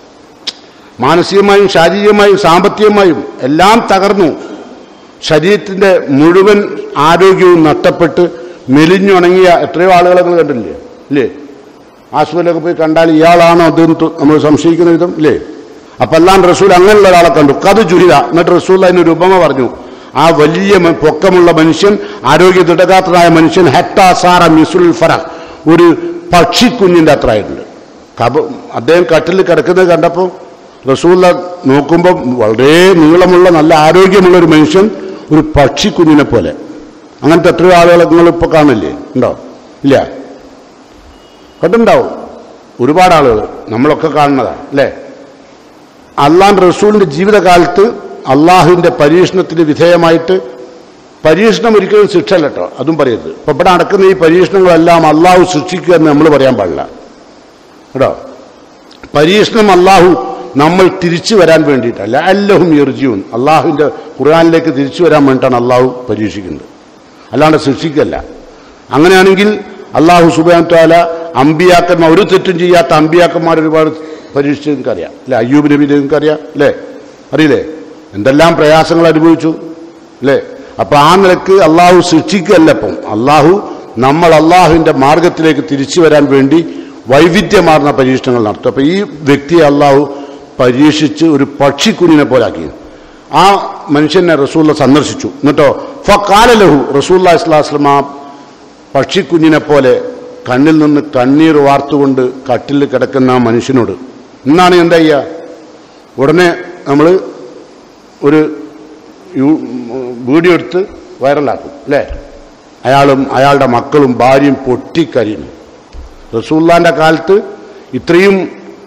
മാനസികമായും ശാരീരികമായും സാമ്പത്തികമായും എല്ലാം തകർന്നു ശരീരത്തിൻ്റെ മുഴുവൻ ആരോഗ്യവും നഷ്ടപ്പെട്ട് മെലിഞ്ഞുണങ്ങിയ എത്രയോ ആളുകളെ നിങ്ങൾ കണ്ടില്ലേ ഇല്ലേ ആശുപത്രിയിലൊക്കെ പോയി കണ്ടാൽ ഇയാളാണോ അത് നമ്മൾ സംശയിക്കുന്ന വിധം ഇല്ലേ അപ്പം എല്ലാം റസൂൽ അങ്ങനെയുള്ള ഒരാളെ കണ്ടു കത് ജുഹിത എന്നിട്ട് റസൂൽ അതിനൊരു ഉപമ പറഞ്ഞു ആ വലിയ മ- പൊക്കമുള്ള മനുഷ്യൻ ആരോഗ്യ ദൃഢഗാത്രനായ മനുഷ്യൻ ഹെറ്റാസാറ മിസുൽ ഫറ ഒരു പക്ഷിക്കുഞ്ഞിൻ്റെ അത്ര ആയിട്ടുണ്ട് കബ അദ്ദേഹം കട്ടിൽ കിടക്കുന്നത് കണ്ടപ്പോൾ റസൂല്ല നോക്കുമ്പോൾ വളരെ നീളമുള്ള നല്ല ആരോഗ്യമുള്ള ഒരു മനുഷ്യൻ ഒരു പക്ഷിക്കുഞ്ഞിനെ പോലെ അങ്ങനത്തെ എത്രയോ ആളുകളെ നിങ്ങളിപ്പോൾ കാണില്ലേ ഉണ്ടോ ഇല്ല കണ്ടുണ്ടാവും ഒരുപാട് ആളുകൾ നമ്മളൊക്കെ കാണുന്നതാണ് അല്ലേ അള്ളാൻ റസൂലിൻ്റെ ജീവിതകാലത്ത് അള്ളാഹുവിൻ്റെ പരീക്ഷണത്തിന് വിധേയമായിട്ട് പരീക്ഷണം ഒരിക്കലും ശിക്ഷല്ല കേട്ടോ അതും പറയരുത് ഇപ്പം ഇവിടെ നടക്കുന്ന ഈ പരീക്ഷണങ്ങളെല്ലാം അള്ളാഹു സൃഷ്ടിക്കുക എന്ന് നമ്മൾ പറയാൻ പാടില്ല കേട്ടോ പരീക്ഷണം അള്ളാഹു നമ്മൾ തിരിച്ചു വരാൻ വേണ്ടിയിട്ടല്ല അല്ലഹും ഇർജിയും അള്ളാഹുവിൻ്റെ ഖുർആാനിലേക്ക് തിരിച്ചു വരാൻ വേണ്ടിയിട്ടാണ് അള്ളാഹു പരീക്ഷിക്കുന്നത് അല്ലാണ്ട് ശിക്ഷിക്കല്ല അങ്ങനെയാണെങ്കിൽ അള്ളാഹു സുബാൻ താല അമ്പിയാക്കന്മാർ ഒരു തെറ്റും ചെയ്യാത്ത അമ്പിയാക്കന്മാർ ഒരുപാട് പരീക്ഷിച്ച് നിങ്ങൾക്കറിയാം അല്ലേ അയ്യൂബ് നബി നിങ്ങൾക്കറിയാം അല്ലേ അറിയില്ലേ എന്തെല്ലാം പ്രയാസങ്ങൾ അനുഭവിച്ചു അല്ലേ അപ്പൊ ആ നിലക്ക് അള്ളാഹു ശിക്ഷിക്കല്ല ഇപ്പം അള്ളാഹു നമ്മൾ അള്ളാഹുവിൻ്റെ മാർഗത്തിലേക്ക് തിരിച്ചു വരാൻ വേണ്ടി വൈവിധ്യമാർന്ന പരീക്ഷണങ്ങൾ നടത്തും അപ്പൊ ഈ വ്യക്തിയെ അള്ളാഹു പരീക്ഷിച്ച് ഒരു പക്ഷിക്കുഞ്ഞിനെ പോലാക്കി ആ മനുഷ്യനെ റസൂല്ല സന്ദർശിച്ചു എന്നിട്ടോ ഫക്കാലലഹു റസൂല്ല ഇസ്ലാസ്ലം ആ പക്ഷിക്കുഞ്ഞിനെ പോലെ കണ്ണിൽ നിന്ന് കണ്ണീർ വാർത്തുകൊണ്ട് കട്ടിൽ കിടക്കുന്ന ആ മനുഷ്യനോട് ഇന്നാണ് എന്താ ചെയ്യുക ഉടനെ നമ്മൾ ഒരു യു- വീഡിയോ എടുത്ത് വൈറലാക്കും അല്ലേ അയാളും അയാളുടെ മക്കളും ഭാര്യയും പൊട്ടിക്കരിയുന്നു റസൂല്ലാൻ്റെ കാലത്ത് ഇത്രയും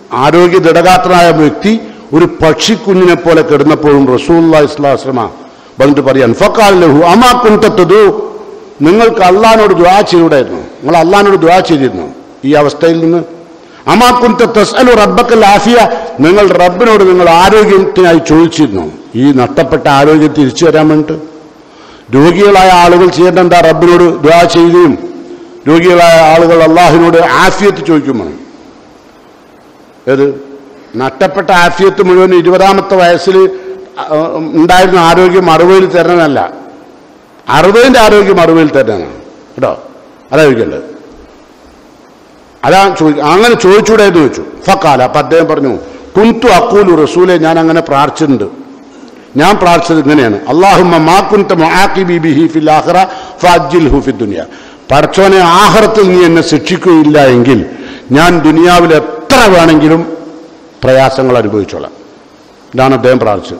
ആരോഗ്യ ദൃഢഗാത്രനായ വ്യക്തി ഒരു പക്ഷിക്കുഞ്ഞിനെ പോലെ കിടന്നപ്പോഴും റസൂല്ലാ ഇസ്ലാസ്ലമ വന്നിട്ട് പറയാൻ ഫക്കാൽ ലഹു അമാ കുന്തത്തതു നിങ്ങൾക്ക് അള്ളഹാനോട് ദ്വാ ചെയ്യൂടായിരുന്നു നിങ്ങൾ അള്ളഹാനോട് ദ്വാ ചെയ്തിരുന്നു ഈ അവസ്ഥയിൽ നിന്ന് അമാ കുന്ത തസ്അലു റബ്ബക്കൽ ആഫിയ നിങ്ങൾ റബ്ബിനോട് നിങ്ങൾ ആരോഗ്യത്തിനായി ചോദിച്ചിരുന്നു ഈ നഷ്ടപ്പെട്ട ആരോഗ്യം തിരിച്ചു വരാൻ വേണ്ടിയിട്ട് രോഗികളായ ആളുകൾ ചെയ്യേണ്ട എന്താ റബ്ബിനോട് ദ്വാ ചെയ്യുകയും രോഗികളായ ആളുകൾ അള്ളാഹുവിനോട് ആഫിയത്ത് ചോദിക്കും വേണം ഏത് നഷ്ടപ്പെട്ട ആഫിയത്ത് മുഴുവൻ ഇരുപതാമത്തെ വയസ്സിൽ ആ, ഉണ്ടായിരുന്ന ആരോഗ്യം അറുപതിൽ തരണമല്ല അറുപതിൻ്റെ ആരോഗ്യം അറുപതിൽ തരണമാണ് കേട്ടോ അതാ ചോദിക്കേണ്ടത് അതാ ചോദി അങ്ങനെ ചോദിച്ചൂടെ എന്ന് ചോദിച്ചു ഫക്കാല അപ്പം അദ്ദേഹം പറഞ്ഞു കുന്തു അക്കൂലു റസൂലെ ഞാൻ അങ്ങനെ പ്രാർത്ഥിച്ചിട്ടുണ്ട് ഞാൻ പ്രാർത്ഥിച്ചത് ഇങ്ങനെയാണ് അള്ളാഹുമ്മ മാ കുന്ത മുആഖിബി ബിഹി ഫിൽ ആഖിറ ഫഅജ്ജിൽഹു ഫി ദുനിയ പടച്ചോനെ ആഹ്റത്തിൽ നീ എന്നെ ശിക്ഷിക്കുകയില്ല എങ്കിൽ ഞാൻ ദുനിയാവിൽ എത്ര വേണമെങ്കിലും പ്രയാസങ്ങൾ അനുഭവിച്ചോളാം ഇതാണ് അദ്ദേഹം പ്രാർത്ഥിച്ചത്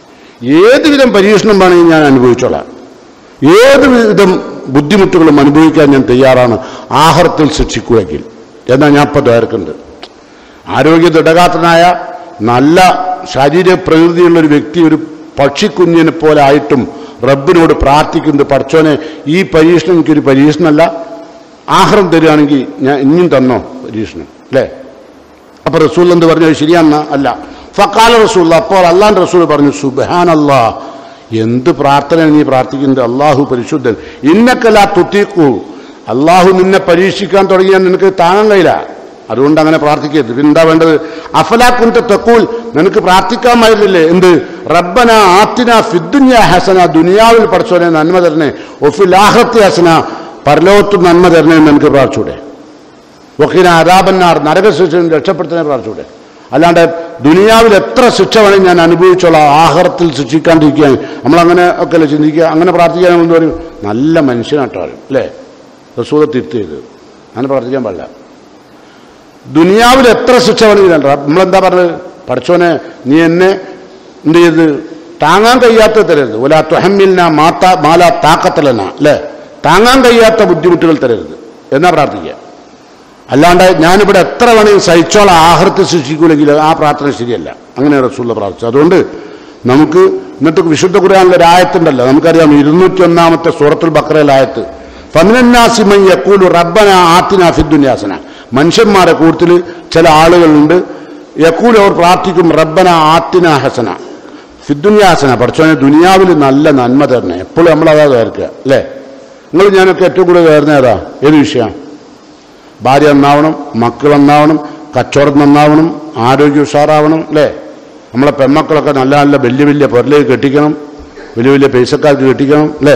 ഏതുവിധം പരീക്ഷണം വേണമെങ്കിൽ ഞാൻ അനുഭവിച്ചോളാം ഏത് വിധം ബുദ്ധിമുട്ടുകളും അനുഭവിക്കാൻ ഞാൻ തയ്യാറാണ് ആഹാരത്തിൽ ശിക്ഷിക്കുമെങ്കിൽ എന്നാ ഞാൻ ഇപ്പം ദ്വാരക്കുന്നുണ്ട് ആരോഗ്യ ദൃഢഗാത്രനായ നല്ല ശരീര പ്രകൃതിയുള്ള ഒരു വ്യക്തി ഒരു പക്ഷിക്കുഞ്ഞിനെ പോലെ ആയിട്ടും റബ്ബിനോട് പ്രാർത്ഥിക്കുന്നത് പഠിച്ചോനെ ഈ പരീക്ഷണം എനിക്കൊരു പരീക്ഷണമല്ല ആഹാരം തരികയാണെങ്കിൽ ഞാൻ ഇനിയും തന്നോ പരീക്ഷണം അല്ലേ അപ്പൊ റസൂൽ എന്ത് പറഞ്ഞു "അത് ശരിയാണെന്ന അല്ല ഫക്കാല റസൂൽ അപ്പോൾ അള്ളാൻ റസൂൽ പറഞ്ഞു സുബാൻ അല്ലാ എന്ത് പ്രാർത്ഥന നീ പ്രാർത്ഥിക്കുന്നത് അള്ളാഹു പരിശുദ്ധൻ ഇന്നക്കല്ല തുത്തിക്കൂ അള്ളാഹു നിന്നെ പരീക്ഷിക്കാൻ തുടങ്ങിയാൽ നിനക്ക് താങ്ങാൻ കഴിയില്ല അതുകൊണ്ട് അങ്ങനെ പ്രാർത്ഥിക്കരുത് പിന്നെ എന്താ വേണ്ടത് അഫലാക്കുന്റെ തെക്കൂൽ നിനക്ക് പ്രാർത്ഥിക്കാമായിരുന്നില്ലേ എന്ത് റബ്ബന ആത്തിന ഫിദ്ദുന്യ ഹസന ദുനിയാവിൽ പഠിച്ചോനെ നന്മ തരണേ ഒഫിൽ ആഹത്തി ഹസന പരലോകത്ത് നന്മ തരണേ എന്ന് എനിക്ക് പ്രാർത്ഥിച്ചൂടെ വക്കീന അരാബന്നാർ നരകശിക്ഷ രക്ഷപ്പെടുത്താൻ പ്രാർത്ഥിച്ചൂടെ അല്ലാണ്ട് ദുനിയാവിൽ എത്ര ശിക്ഷ വേണമെങ്കിൽ ഞാൻ അനുഭവിച്ചോളാം ആഹാരത്തിൽ ശിക്ഷിക്കാണ്ടിരിക്കാൻ നമ്മളങ്ങനെ ഒക്കെ അല്ലേ ചിന്തിക്കുക അങ്ങനെ പ്രാർത്ഥിക്കാൻ എന്ന് പറയും നല്ല മനുഷ്യനാട്ടോ ആരും അല്ലേ റസൂല തിരുത്തിയത് അങ്ങനെ പ്രാർത്ഥിക്കാൻ പാടില്ല ദുനിയാവിൽ എത്ര ശിക്ഷ വേണമെങ്കിൽ വേണ്ട നമ്മളെന്താ പറഞ്ഞത് പഠിച്ചോനെ നീ എന്നെ എന്ത് ചെയ്ത് താങ്ങാൻ കഴിയാത്ത തരരുത് ഒല തുഹമ്മിലിന മാത്ത മാല താക്കത്തലന അല്ലേ താങ്ങാൻ കഴിയാത്ത ബുദ്ധിമുട്ടുകൾ തരരുത് എന്നാ പ്രാർത്ഥിക്കുക അല്ലാണ്ട് ഞാനിവിടെ എത്ര വേണമെങ്കിൽ സഹിച്ചോളാം ആഹൃത്തെ ശിക്ഷിക്കൂലെങ്കിൽ ആ പ്രാർത്ഥന ശരിയല്ല അങ്ങനെ റസൂള്ള പ്രാർത്ഥിച്ചു അതുകൊണ്ട് നമുക്ക് ഇന്നത്തെ വിശുദ്ധ ഖുർആാനിലെ ഒരു ആയത്തുണ്ടല്ലോ നമുക്കറിയാം ഇരുന്നൂറ്റി ഒന്നാമത്തെ സൂറത്തുൽ ബക്രയിൽ ആയത്ത് ഫമിനാസിമൻ യക്കൂലു റബ്ബന ആത്തിന ഫിദ്ദുന്യാസന മനുഷ്യന്മാരെ കൂട്ടത്തിൽ ചില ആളുകളുണ്ട് യക്കൂൽ അവർ പ്രാർത്ഥിക്കും റബ്ബന ആത്തിന ഹസന ഫിദ്ദുന്യാസന പഠിച്ചോനെ ദുനിയാവിൽ നല്ല നന്മ തരണേ എപ്പോഴും നമ്മളതാ ചേർക്കുക അല്ലേ നിങ്ങൾ ഞാനൊക്കെ ഏറ്റവും കൂടുതൽ കയറുന്ന ഏതാ ഏത് വിഷയമാണ് ഭാര്യ നന്നാവണം മക്കൾ നന്നാവണം കച്ചവടം നന്നാവണം ആരോഗ്യം ഉഷാറാവണം അല്ലേ നമ്മളെ പെൺമക്കളൊക്കെ നല്ല നല്ല വലിയ വലിയ പൊരലേക്ക് കെട്ടിക്കണം വലിയ വലിയ പൈസക്കാർക്ക് കെട്ടിക്കണം അല്ലേ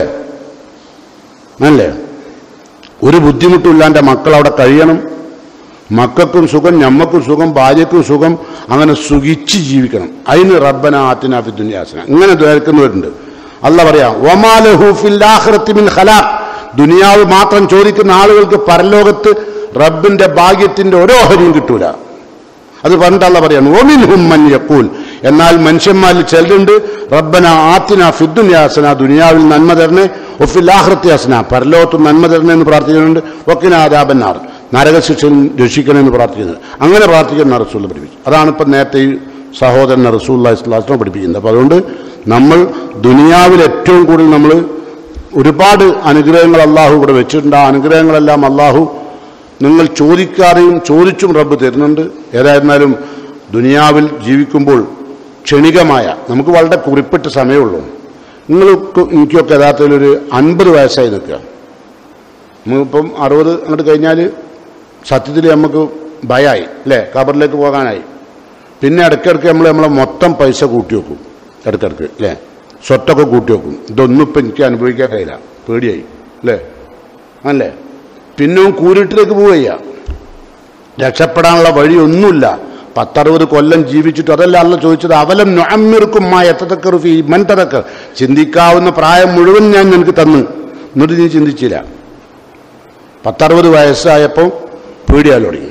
അല്ലേ ഒരു ബുദ്ധിമുട്ടില്ലാണ്ട് മക്കൾ അവിടെ കഴിയണം മക്കൾക്കും സുഖം ഞമ്മക്കും സുഖം ഭാര്യക്കും സുഖം അങ്ങനെ സുഖിച്ച് ജീവിക്കണം അതിന് റബ്ബന ആത്തിന ഫി ദുനിയാസന ഇങ്ങനെ ദ്വേർക്കുന്നവരുണ്ട് അല്ല പറയാം ഒമാലഹു ഫിൽ ആഖിറത്തി മിൻ ഖലാഖ് ദുനിയാവ് മാത്രം ചോദിക്കുന്ന ആളുകൾക്ക് പരലോകത്ത് റബ്ബിന്റെ ഭാഗ്യത്തിന്റെ ഓരോ ഹരിയും കിട്ടൂല അത് പറഞ്ഞിട്ട് അല്ല പറയാണ് ഓമിൻ ഹുമ്മൻ യക്കൂൽ എന്നാൽ മനുഷ്യന്മാരിൽ ചിലരുണ്ട് റബ്ബന ആത്തിന ഫിദ്ദുന്യാസന ദുനിയാവിൽ നന്മ തരണേ ഒഫിൽ ആഹൃത്യാസന പരലോകത്ത് നന്മ തരണേ എന്ന് പ്രാർത്ഥിക്കുന്നുണ്ട് ഒക്കിന ആദാബന്നാർ നരകശിക്ഷയിൽ രക്ഷിക്കണമെന്ന് പ്രാർത്ഥിക്കുന്നത് അങ്ങനെ പ്രാർത്ഥിക്കുന്ന റസൂൽ പഠിപ്പിച്ചു അതാണ് ഇപ്പം നേരത്തെ ഈ സഹോദരൻ റസൂൽ ഇസ്ലാസിനെ പഠിപ്പിക്കുന്നത് അപ്പം അതുകൊണ്ട് നമ്മൾ ദുനിയാവിൽ ഏറ്റവും കൂടുതൽ നമ്മൾ ഒരുപാട് അനുഗ്രഹങ്ങൾ അള്ളാഹു ഇവിടെ വെച്ചിട്ടുണ്ട് ആ അനുഗ്രഹങ്ങളെല്ലാം അള്ളാഹു നിങ്ങൾ ചോദിക്കാതെയും ചോദിച്ചും റബ്ബ് തരുന്നുണ്ട് ഏതായിരുന്നാലും ദുനിയാവിൽ ജീവിക്കുമ്പോൾ ക്ഷണികമായ നമുക്ക് വളരെ കുറിപ്പിട്ട സമയമുള്ളൂ നിങ്ങൾക്ക് എനിക്കൊക്കെ യഥാർത്ഥത്തിൽ ഒരു അൻപത് വയസ്സായി നിൽക്കുക നമുക്കിപ്പം അറുപത് അങ്ങോട്ട് കഴിഞ്ഞാൽ സത്യത്തിൽ നമുക്ക് ഭയമായി അല്ലേ ഖബറിലേക്ക് പോകാനായി പിന്നെ ഇടയ്ക്കിടയ്ക്ക് നമ്മൾ നമ്മളെ മൊത്തം പൈസ കൂട്ടി വെക്കും ഇടയ്ക്കിടയ്ക്ക് അല്ലേ സ്വത്തൊക്കെ കൂട്ടി വെക്കും ഇതൊന്നും ഇപ്പം എനിക്ക് അനുഭവിക്കാൻ കഴിയില്ല പേടിയായി അല്ലേ അല്ലേ പിന്നെയും കൂരിട്ടിലേക്ക് പോവുകയ്യ രക്ഷപ്പെടാനുള്ള വഴിയൊന്നുമില്ല പത്തറുപത് കൊല്ലം ജീവിച്ചിട്ട് അതല്ല അല്ല ചോദിച്ചത് അവലം നൊഅമ്മിർക്കും മാ എത്തക്കർ ഫീ മൻ തതക്കർ ചിന്തിക്കാവുന്ന പ്രായം മുഴുവൻ ഞാൻ നിനക്ക് തന്നു എന്നിട്ട് നീ ചിന്തിച്ചില്ല പത്തറുപത് വയസ്സായപ്പോൾ പേടിയാൽ തുടങ്ങി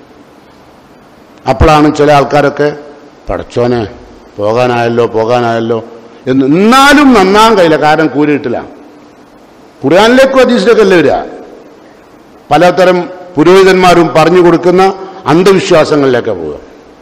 അപ്പോഴാണ് ചില ആൾക്കാരൊക്കെ പടച്ചോനെ പോകാനായല്ലോ പോകാനായല്ലോ എന്ന് എന്നാലും നന്നാൻ കഴിയില്ല കാരണം കൂരിട്ടില്ല ഖുർആാനിലേക്കും അതീസിലേക്കും അല്ലേ വരിക പലതരം പുരോഹിതന്മാരും പറഞ്ഞു കൊടുക്കുന്ന അന്ധവിശ്വാസങ്ങളിലേക്ക് പോവുക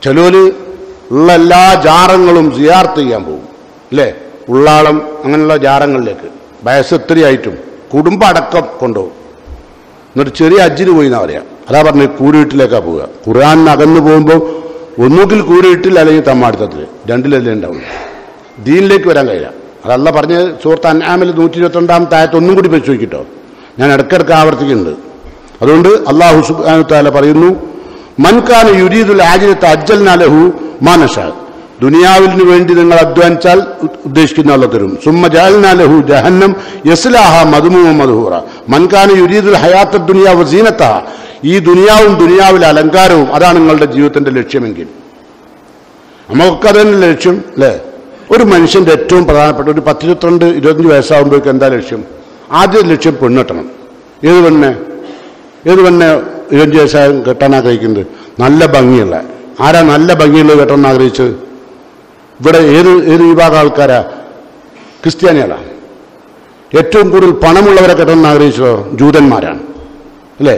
ചിലര് ഉള്ള എല്ലാ ജാറങ്ങളും സിയാർത്ത് ചെയ്യാൻ പോകും അല്ലേ ഉള്ളാളം അങ്ങനെയുള്ള ജാറങ്ങളിലേക്ക് വയസ്സ് എത്രയായിട്ടും കുടുംബം അടക്കം കൊണ്ടുപോകും എന്നിട്ട് ചെറിയ അജ്ജിന് പോയി എന്നാ പറയാം അതാ പറഞ്ഞത് കൂരിട്ടിലേക്കാണ് പോവുക ഖുർആാനിന് അകന്നു പോകുമ്പോൾ ഒന്നുകിൽ കൂരിട്ടിൽ അല്ലെങ്കിൽ തമ്മാടുത്തത്തിൽ രണ്ടിലല്ലേ ഉണ്ടാവും ദീനിലേക്ക് വരാൻ കഴിയില്ല അതല്ല പറഞ്ഞ് സുഹൃത്ത് അന്നാമിൽ നൂറ്റി ഇരുപത്തിരണ്ടാം താഴത്ത് ഒന്നും കൂടി വെച്ച് നോക്കിട്ടോ ഞാൻ ഇടയ്ക്കിടയ്ക്ക് ആവർത്തിക്കുന്നുണ്ട് അതുകൊണ്ട് അള്ളാഹു സുബ്ഹാനഹു താല പറയുന്നു മൻകാന യുരീദുൽ ആജിരത്ത് അജ്ജൽ നലഹു മാനഷ ദുനിയാവിന് വേണ്ടി നിങ്ങൾ അധ്വാനിച്ചാൽ ഉ- ഉദ്ദേശിക്കുന്ന അല്ല തരും സുമ്മ ജാലിനാലഹു ജഹന്നം യസ്ലാഹ മധുമുമ മധുഹൂറ മൻകാന യുരീദുൽ ഹയാത്ത ദുനിയാവ് സീനത്ത ഈ ദുനിയാവും ദുനിയാവിലെ അലങ്കാരവും അതാണ് നിങ്ങളുടെ ജീവിതത്തിന്റെ ലക്ഷ്യമെങ്കിൽ നമുക്കൊക്കെ അതന്നെ ലക്ഷ്യം അല്ലേ ഒരു മനുഷ്യന്റെ ഏറ്റവും പ്രധാനപ്പെട്ട ഒരു പത്തിരുപത്തിരണ്ട് ഇരുപത്തഞ്ച് വയസ്സാകുമ്പോഴേക്ക് എന്താ ലക്ഷ്യം ആദ്യ ലക്ഷ്യം പെണ്ണെട്ടണം ഏത് പെണ്ണെ ഏത് പെണ്ണെ ഇരുപത്തഞ്ച് വയസ്സായ കെട്ടാൻ ആഗ്രഹിക്കുന്നത് നല്ല ഭംഗിയുള്ള ആരാ നല്ല ഭംഗിയുള്ളത് കെട്ടാൻ ആഗ്രഹിച്ചത് ഇവിടെ ഏത് ഏത് വിഭാഗം ആൾക്കാരാ ക്രിസ്ത്യാനികളാണ് ഏറ്റവും കൂടുതൽ പണമുള്ളവരെ കെട്ടാൻ ആഗ്രഹിച്ചതോ ജൂതന്മാരാണ് അല്ലേ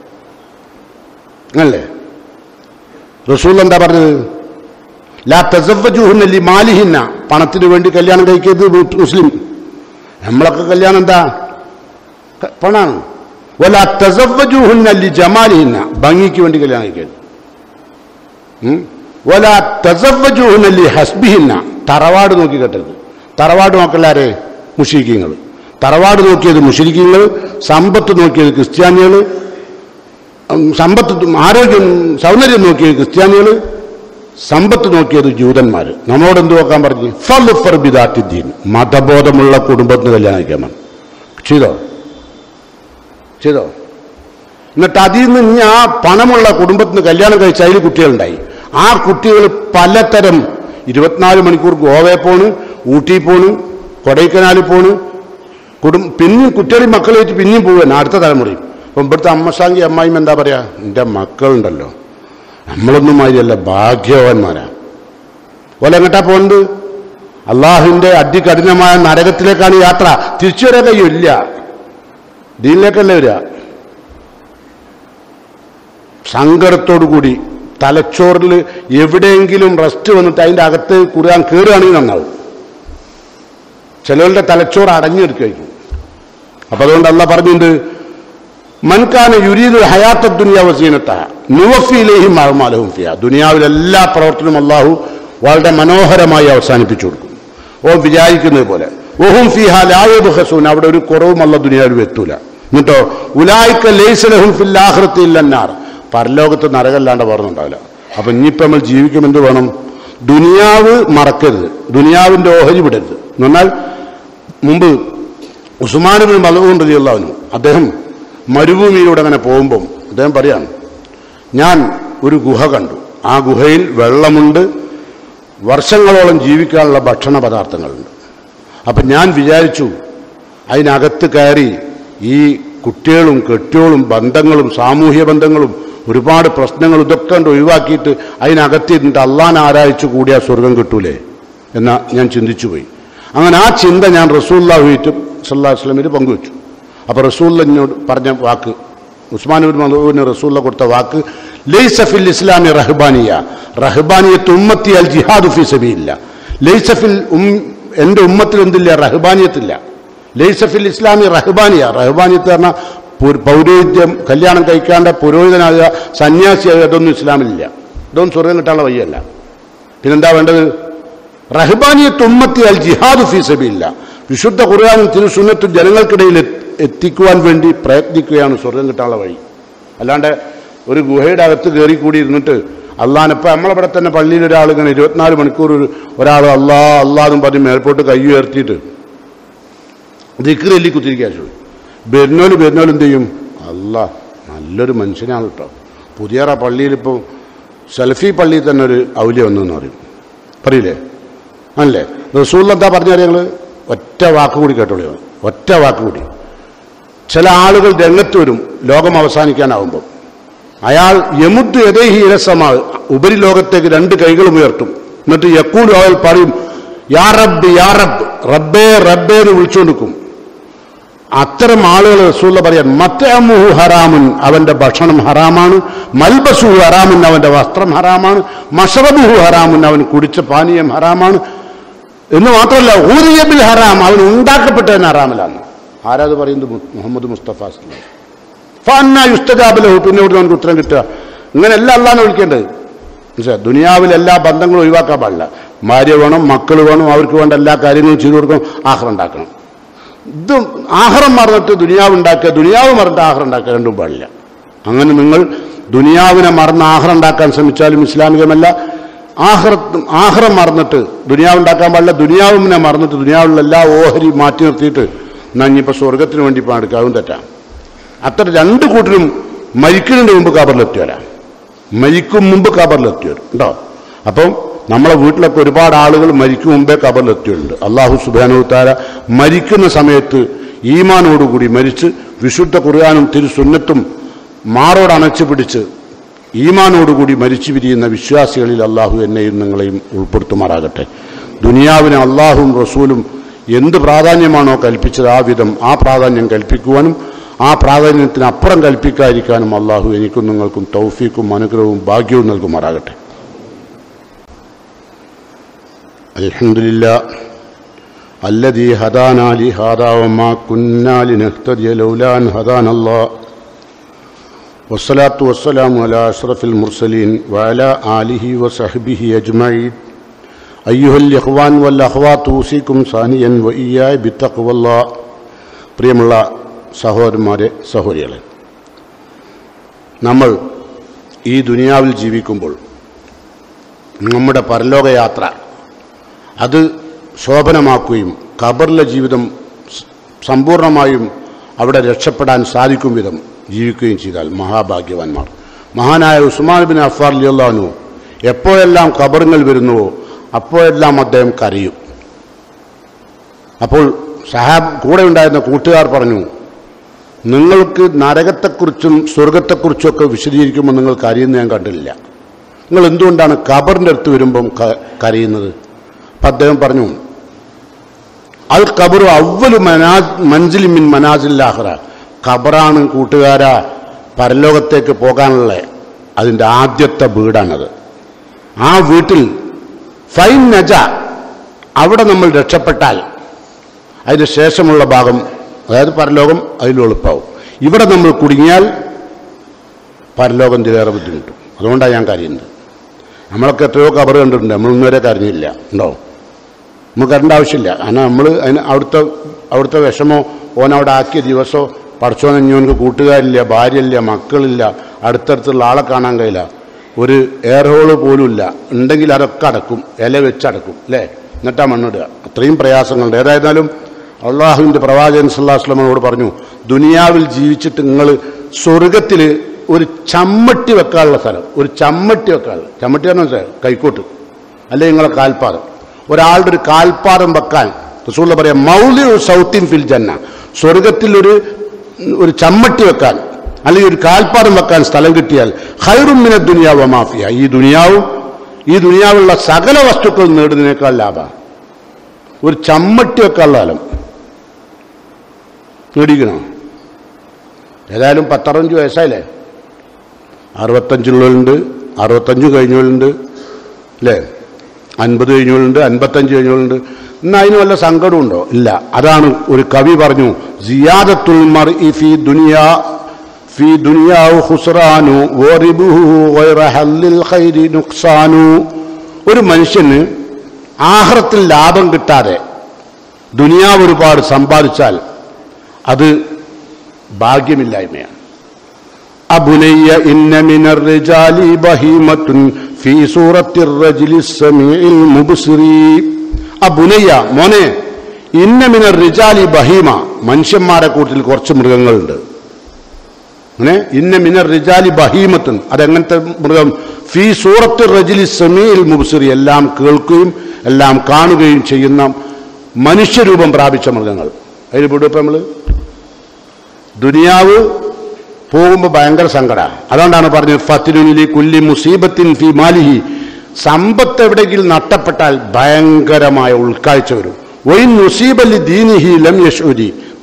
അല്ലേ റസൂൽ എന്താ പറഞ്ഞത് ലാ തസവ്വജൂഹുന്ന ലി മാലിഹിന്ന പണത്തിന് വേണ്ടി കല്യാണം കഴിക്കരുത് മുസ്ലിം നമ്മളൊക്കെ കല്യാണം എന്താ ക- പണാണ് വല തസവ്വജൂഹുന്ന ലി ജമാലിഹിന്ന ഭംഗിക്ക് വേണ്ടി കല്യാണം കഴിക്കരുത് ഉം? വല തസവ്വജൂഹുന്ന ലി ഹസ്ബിഹിന്ന തറവാട് നോക്കി കെട്ടരുത് തറവാട് നോക്കല്ലാരെ മുഷിരിക്കങ്ങൾ തറവാട് നോക്കിയത് മുഷിരിക്കങ്ങൾ സമ്പത്ത് നോക്കിയത് ക്രിസ്ത്യാനികൾ ഉം, സമ്പത്ത് ആരോഗ്യം സൗന്ദര്യം നോക്കിയത് ക്രിസ്ത്യാനികൾ സമ്പത്ത് നോക്കിയത് ജൂതന്മാർ നമ്മളോട് എന്ത് നോക്കാൻ പറഞ്ഞു ഫലുഫർ ബിദാറ്റിദ്ദീൻ മതബോധമുള്ള കുടുംബത്തിന് കല്യാണം കഴിക്കാൻ പറഞ്ഞു ചെയ്തോ ചെയ്തോ എന്നിട്ട് അതിൽ നിന്ന് ഇനി ആ പണമുള്ള കുടുംബത്തിന് കല്യാണം കഴിച്ച അതിൽ കുട്ടികളുണ്ടായി ആ കുട്ടികൾ പലതരം ഇരുപത്തിനാല് മണിക്കൂർ ഗോവയിൽ പോണ് ഊട്ടി പോണ് കൊടൈക്കനാലിൽ പോണ് കുടും പിന്നെയും കുട്ടികളെയും മക്കളായിട്ട് പിന്നെയും പോവാൻ അടുത്ത തലമുറയും അപ്പം ഇവിടുത്തെ അമ്മസാങ്കി അമ്മായിയും എന്താ പറയാ എൻ്റെ മക്കളുണ്ടല്ലോ നമ്മളൊന്നും മാതിരിയല്ല ഭാഗ്യവാന്മാരാ ഓല എങ്ങട്ടാ പോകുന്നത് അള്ളാഹുവിന്റെ അതികഠിനമായ നരകത്തിലേക്കാണ് യാത്ര തിരിച്ചു വരാൻ കഴിയില്ല ദീനിലേക്കല്ലേ വരിക സങ്കടത്തോടു കൂടി തലച്ചോറിൽ എവിടെയെങ്കിലും റെസ്റ്റ് വന്നിട്ട് അതിൻ്റെ അകത്ത് കുറുകാൻ കയറുകയാണെങ്കിൽ നന്നാവും ചിലവരുടെ തലച്ചോറ് അടഞ്ഞെടുക്കുകയായിരിക്കും അപ്പൊ അതുകൊണ്ട് അല്ല പറഞ്ഞിട്ടുണ്ട് മൻകാന യുരീദ് ഹയാത്ത ദുനിയാവ് സീനത്ത നുവഫിയിലേയും മഴമാലവും ഫിയ ദുനിയാവിലെ എല്ലാ പ്രവർത്തനവും അള്ളാഹു വളരെ മനോഹരമായി അവസാനിപ്പിച്ചു കൊടുക്കും ഓ വിചാരിക്കുന്നത് പോലെ ഓഹും ഫിഹ ലായബ് ഹസൂൻ അവിടെ ഒരു കുറവും അല്ല ദുനിയാവിൽ എത്തൂല എന്നിട്ടോ ഉലായിക്ക ലേസലഹും ഫിൽ ആഖിറത്തി ഇല്ലന്നാർ പരലോകത്ത് നരകല്ലാണ്ട് പറഞ്ഞുണ്ടാവില്ല അപ്പൊ ഇനിയിപ്പോ നമ്മൾ ജീവിക്കുമ്പോൾ എന്ത് വേണം ദുനിയാവ് മറക്കരുത് ദുനിയാവിന്റെ ഓഹരി വിടരുത് എന്ന് പറഞ്ഞാൽ മുമ്പ് ഉസ്മാനുബിൻ മലവും റതിയുള്ളവനും അദ്ദേഹം മരുഭൂമിയിലൂടെ അങ്ങനെ പോകുമ്പം അദ്ദേഹം പറയാണ് ഞാൻ ഒരു ഗുഹ കണ്ടു ആ ഗുഹയിൽ വെള്ളമുണ്ട് വർഷങ്ങളോളം ജീവിക്കാനുള്ള ഭക്ഷണ പദാർത്ഥങ്ങളുണ്ട് അപ്പം ഞാൻ വിചാരിച്ചു അതിനകത്ത് കയറി ഈ കുട്ടികളും കെട്ടിയോളും ബന്ധങ്ങളും സാമൂഹ്യ ബന്ധങ്ങളും ഒരുപാട് പ്രശ്നങ്ങൾ ഇതൊക്കെ കണ്ട് ഒഴിവാക്കിയിട്ട് അതിനകത്തിരുന്നിട്ട് അള്ളാൻ ആരായിച്ചു കൂടിയാ സ്വർഗം കിട്ടൂലേ എന്ന് ഞാൻ ചിന്തിച്ചു പോയി അങ്ങനെ ആ ചിന്ത ഞാൻ റസൂല്ലാഹുയിട്ട് സല്ലാ വസ്ലമിന് പങ്കുവച്ചു അപ്പോൾ റസൂല്ല എന്നോട് പറഞ്ഞ വാക്ക് ഉസ്മാൻ ബിൻ മദൂന് റസൂല്ല കൊടുത്ത വാക്ക് ലൈസഫിൽ ഇസ്ലാമി റഹ്ബാനിയ റഹ്ബാനിയത്ത് ഉമ്മത്തി അൽ ജിഹാദു ഫി സബീല്ല ലൈസഫിൽ ഉം എൻ്റെ ഉമ്മത്തിൽ എന്തില്ല റഹ്ബാനിയത്തില്ല ലൈസഫിൽ ഇസ്ലാമി റഹ്ബാനിയ റഹ്ബാനിയത്ത് പറഞ്ഞാൽ പു- പൗരോഹിത്യം കല്യാണം കഴിക്കാണ്ട് പുരോഹിതനാകുക സന്യാസിയാകുക അതൊന്നും ഇസ്ലാമിലില്ല ഇതൊന്നും സ്വർഗം കിട്ടാനുള്ള വഴിയല്ല പിന്നെന്താ വേണ്ടത് റഹ്ബാനിയത്ത് ഉമ്മത്തി അൽ ജിഹാദു ഫി സബീല്ല വിശുദ്ധ ഖുർആാനും തിരുസുന്നത്തും ജനങ്ങൾക്കിടയിൽ എത്തി- എത്തിക്കുവാൻ വേണ്ടി പ്രയത്നിക്കുകയാണ് സ്വർഗം കിട്ടാനുള്ള വഴി അല്ലാണ്ട് ഒരു ഗുഹയുടെ അകത്ത് കയറി കൂടി ഇരുന്നിട്ട് അള്ളാഹിനിപ്പോൾ നമ്മളിവിടെ തന്നെ പള്ളിയിൽ ഒരാൾ ഇങ്ങനെ ഇരുപത്തിനാല് മണിക്കൂർ ഒരു ഒരാൾ അള്ളാ അള്ളാഹെന്നും പറഞ്ഞ് മേൽപോട്ട് കൈ ഉയർത്തിയിട്ട് ദിക്കറല്ലി കുത്തിരിക്കാൻ ചോദിച്ചു ബെരുന്നോല് ബെരുന്നോല് എന്ത് ചെയ്യും അല്ല നല്ലൊരു മനുഷ്യനാണ് കേട്ടോ പുതിയറ പള്ളിയിലിപ്പോൾ സെൽഫി പള്ളിയിൽ തന്നെ ഒരു ഔല്യ വന്നെന്ന് പറയും പറയില്ലേ അല്ലേ റസൂൽ എന്താ പറഞ്ഞാൽ ഞങ്ങൾ ഒറ്റ വാക്ക് കൂടി കേട്ടോളൂ ഒറ്റ വാക്ക് കൂടി ചില ആളുകൾ രംഗത്ത് വരും ലോകം അവസാനിക്കാനാവുമ്പോൾ അയാൾ യമുദ് എതേഹി ഇരസമാ ഉപരിലോകത്തേക്ക് രണ്ട് കൈകളും ഉയർത്തും എന്നിട്ട് യക്കൂൽ അയാൾ പറയും യാ റബ്ബ് യാ റബ്ബ് റബ്ബേ റബ്ബേ എന്ന് വിളിച്ചുകൊടുക്കും അത്തരം ആളുകൾ റസൂള്ള പറയാൻ മത്തമുഹു ഹറാമുൻ അവന്റെ ഭക്ഷണം ഹറാമാണ് മൽബസു ഹറാമുൻ അവന്റെ വസ്ത്രം ഹറാമാണ് മഷറബുഹു ഹറാമുൻ അവൻ കുടിച്ച പാനീയം ഹറാമാണ് എന്ന് മാത്രമല്ല ഊറിയബിൽ ഹറാം അവൻ ഉണ്ടാക്കപ്പെട്ടവൻ ഹറാമിലാണ് ആരാത് പറയുന്നത് മു- മുഹമ്മദ് മുസ്തഫ സല്ലല്ലാഹു അലൈഹി വസല്ലം. ഫഅന്നാ യുസ്തജാബലഹു പിന്നെ ഇവിടെ നമുക്ക് ഉത്തരം കിട്ടുക ഇങ്ങനെയല്ല അല്ലാന്ന് വിളിക്കേണ്ടത് മനസ്സിലായോ? ദുനിയാവിൽ എല്ലാ ബന്ധങ്ങളും ഒഴിവാക്കാൻ പാടില്ല ഭാര്യ വേണം മക്കൾ വേണം അവർക്ക് വേണ്ട എല്ലാ കാര്യങ്ങളും ചെയ്തു കൊടുക്കണം ആഹ്റം ഉണ്ടാക്കണം ഇത് ആഹാരം മറന്നിട്ട് ദുനിയാവ് ഉണ്ടാക്കുക ദുനിയാവ് മറന്നിട്ട് ആഹാരം ഉണ്ടാക്കുക രണ്ടും പാടില്ല അങ്ങനെ നിങ്ങൾ ദുനിയാവിനെ മറന്ന് ആഹാരം ഉണ്ടാക്കാൻ ശ്രമിച്ചാലും ഇസ്ലാമികമല്ല ആഹ്റ ആഹാരം മറന്നിട്ട് ദുനിയാവ് ഉണ്ടാക്കാൻ പാടില്ല ദുനിയാവിനെ മറന്നിട്ട് ദുനിയാവിലുള്ള എല്ലാ ഓഹരി മാറ്റി നിർത്തിയിട്ട് എന്നാ ഇനിയിപ്പോൾ സ്വർഗത്തിന് വേണ്ടി പാടുക്കുക അതും തെറ്റാം അത്ര രണ്ട് കൂട്ടരും മരിക്കുന്നതിന് മുമ്പ് കബറിലെത്തിയവരാ മരിക്കും മുമ്പ് കബറിലെത്തിയവർ ഉണ്ടോ അപ്പം നമ്മളെ വീട്ടിലൊക്കെ ഒരുപാട് ആളുകൾ മരിക്കും മുമ്പേ കബറിലെത്തിയിട്ടുണ്ട് അള്ളാഹു സുബാനുത്താര മരിക്കുന്ന സമയത്ത് ഈമാനോടുകൂടി മരിച്ച് വിശുദ്ധ ഖുർആാനും തിരുസുന്നത്തും മാറോട് അണച്ചു പിടിച്ച് ഈമാനോടുകൂടി മരിച്ചു പിരിയുന്ന വിശ്വാസികളിൽ അള്ളാഹു എന്നെയും നിങ്ങളെയും ഉൾപ്പെടുത്തുമാറാകട്ടെ ദുനിയാവിന് അള്ളാഹും റസൂലും എന്ത് പ്രാധാന്യമാണോ കൽപ്പിച്ചത് ആ വിധം ആ പ്രാധാന്യം കൽപ്പിക്കുവാനും ആ പ്രാധാന്യത്തിന് അപ്പുറം കൽപ്പിക്കാതിരിക്കാനും അള്ളാഹു എനിക്കും നിങ്ങൾക്കും തൗഫീക്കും അനുഗ്രഹവും ഭാഗ്യവും നൽകുമാറാകട്ടെ അൽഹംദുലില്ലാ الذي هدانا لهذا وما كنا لنهتدي لولا أن هدانا الله والصلاة والسلام على أشرف المرسلين وعلى آله وصحبه أجمعين أيها الإخوان والأخوات أوصيكم ثانيا وإياي بتقوى الله പ്രിയമുള്ള സഹോദരന്മാരെ സഹോദരികളെ നമ്മൾ ഈ ദുനിയാവിൽ ജീവിക്കുമ്പോൾ നമ്മുടെ പരലോകയാത്ര അത് ശോഭനമാക്കുകയും ഖബറിലെ ജീവിതം സ് സമ്പൂർണമായും അവിടെ രക്ഷപ്പെടാൻ സാധിക്കും വിധം ജീവിക്കുകയും ചെയ്താൽ മഹാഭാഗ്യവാന്മാർ മഹാനായ ഉസ്മാൻ ബിൻ അഫാർ ലിയല്ലാനു എപ്പോഴെല്ലാം ഖബറുകൾ വരുന്നുവോ അപ്പോഴെല്ലാം അദ്ദേഹം കരയും അപ്പോൾ സഹാബ് കൂടെ ഉണ്ടായിരുന്ന കൂട്ടുകാർ പറഞ്ഞു നിങ്ങൾക്ക് നരകത്തെക്കുറിച്ചും സ്വർഗത്തെക്കുറിച്ചും ഒക്കെ വിശദീകരിക്കുമ്പോൾ നിങ്ങൾ കരയുന്നത് ഞാൻ കണ്ടില്ല നിങ്ങൾ എന്തുകൊണ്ടാണ് ഖബറിൻ്റെ അടുത്ത് വരുമ്പം ക- കരയുന്നത് അപ്പം അദ്ദേഹം പറഞ്ഞു അൽ ഖബറു അവല് മനാ മഞ്ചിലി മിൻ മനാസില്ലാഹ്റ ഖബറാണ് കൂട്ടുകാര പരലോകത്തേക്ക് പോകാനുള്ള അതിൻ്റെ ആദ്യത്തെ വീടാണത് ആ വീട്ടിൽ ഫൈൻ നജ അവിടെ നമ്മൾ രക്ഷപ്പെട്ടാൽ അതിന് ശേഷമുള്ള ഭാഗം അതായത് പരലോകം അതിൽ എളുപ്പമാവും ഇവിടെ നമ്മൾ കുടുങ്ങിയാൽ പരലോകം ഇതിലേറെ ബുദ്ധിമുട്ടും അതുകൊണ്ടാണ് ഞാൻ കരയുന്നത് നമ്മളൊക്കെ എത്രയോ കബർ കണ്ടിട്ടുണ്ട് നമ്മളൊന്നും വരെ കരഞ്ഞില്ല ഉണ്ടോ നമുക്ക് കരേണ്ട ആവശ്യമില്ല കാരണം നമ്മൾ അതിന് അവിടുത്തെ അവിടുത്തെ വിഷമോ ഓൻ അവിടെ ആക്കിയ ദിവസമോ പഠിച്ചോന്ന് ഇഞ്ഞോനക്ക് കൂട്ടുകാരില്ല ഭാര്യയില്ല മക്കളില്ല അടുത്തടുത്തുള്ള ആളെ കാണാൻ കഴിയില്ല ഒരു എയർ ഹോള് പോലും ഇല്ല ഉണ്ടെങ്കിൽ അതൊക്കെ അടക്കും ഇല വെച്ചടക്കും അല്ലേ എന്നിട്ടാ മണ്ണിടുക അത്രയും പ്രയാസങ്ങളുണ്ട് ഏതായിരുന്നാലും അള്ളാഹുവിൻ്റെ പ്രവാചകൻ സല്ലാസ്ലമനോട് പറഞ്ഞു ദുനിയാവിൽ ജീവിച്ചിട്ട് നിങ്ങൾ സ്വർഗത്തിൽ ഒരു ചമ്മട്ടി വെക്കാനുള്ള സ്ഥലം ഒരു ചമ്മട്ടി വെക്കാനുള്ള ചമ്മട്ടി പറഞ്ഞാൽ മനസ്സിലായോ? കൈക്കോട്ട് അല്ലെങ്കിൽ നിങ്ങളെ കാൽപാദം ഒരാളുടെ ഒരു കാൽപാദം വെക്കാൻ റസൂള്ള പറയാം മൗലി സൗത്തിൻ ഫിൽ ജന്ന സ്വർഗത്തിൽ ഒരു ഒരു ചമ്മട്ടി വെക്കാൻ അല്ലെങ്കിൽ ഒരു കാൽപാദം വെക്കാൻ സ്ഥലം കിട്ടിയാൽ ഹൈറുമിന ദുനിയാവ് മാഫിയ ഈ ദുനിയാവും ഈ ദുനിയാവുള്ള സകല വസ്തുക്കൾ നേടുന്നതിനേക്കാൾ ലാഭമാണ് ഒരു ചമ്മട്ടി വെക്കാനുള്ള സ്ഥലം നേടിക്കണോ ഏതായാലും പത്തറുപഞ്ച് വയസ്സായില്ലേ അറുപത്തഞ്ചുള്ളവരുണ്ട് അറുപത്തഞ്ച് കഴിഞ്ഞവരുണ്ട് അല്ലേ അൻപത് കഴിഞ്ഞവരുണ്ട് അൻപത്തഞ്ച് കഴിഞ്ഞവരുണ്ട് എന്നാൽ അതിന് വല്ല സങ്കടമുണ്ടോ ഇല്ല അതാണ് ഒരു കവി പറഞ്ഞു സിയാദത്തുൽ മർഇ ഫി ദുനിയാ ഫി ദുനിയാവ് ഹുസ്റാനു വറിബുഹു ഗൈറ ഹല്ലിൽ ഖൈരി നുക്സാനു ഒരു മനുഷ്യന് ആഹ്റത്തിൽ ലാഭം കിട്ടാതെ ദുനിയാവ് ഒരുപാട് സമ്പാദിച്ചാൽ അത് ഭാഗ്യമില്ലായ്മയാണ് أبني إن من الرجال بهيمة في سورة الرجل السميع المبصر അബുനയ്യ മോനെ ഇന്ന മിനർ റിജാലി ബഹീമ മനുഷ്യന്മാരെ കൂട്ടത്തിൽ കുറച്ച് മൃഗങ്ങളുണ്ട് അങ്ങനെ ഇന്ന മിനർ റിജാലി ബഹീമത്തുൻ അതെങ്ങനത്തെ മൃഗം ഫി സൂറത്ത് റജിലി സമീൽ മുബ്സിറി എല്ലാം കേൾക്കുകയും എല്ലാം കാണുകയും ചെയ്യുന്ന മനുഷ്യരൂപം പ്രാപിച്ച മൃഗങ്ങൾ അതിൽ പെടും ഇപ്പം നമ്മൾ ദുനിയാവ് പോകുമ്പോൾ ഭയങ്കര സങ്കടമാണ് അതുകൊണ്ടാണ് പറഞ്ഞത് ഫത്തിനുലി കുല്ലി മുസീബത്തിൻ ഫി മാലിഹി സമ്പത്ത് എവിടെയെങ്കിലും നഷ്ടപ്പെട്ടാൽ ഭയങ്കരമായ ഉൾക്കാഴ്ച വരും ഒയിൻ മുസീബല്ലി ദീനിഹി ലം യശൂരി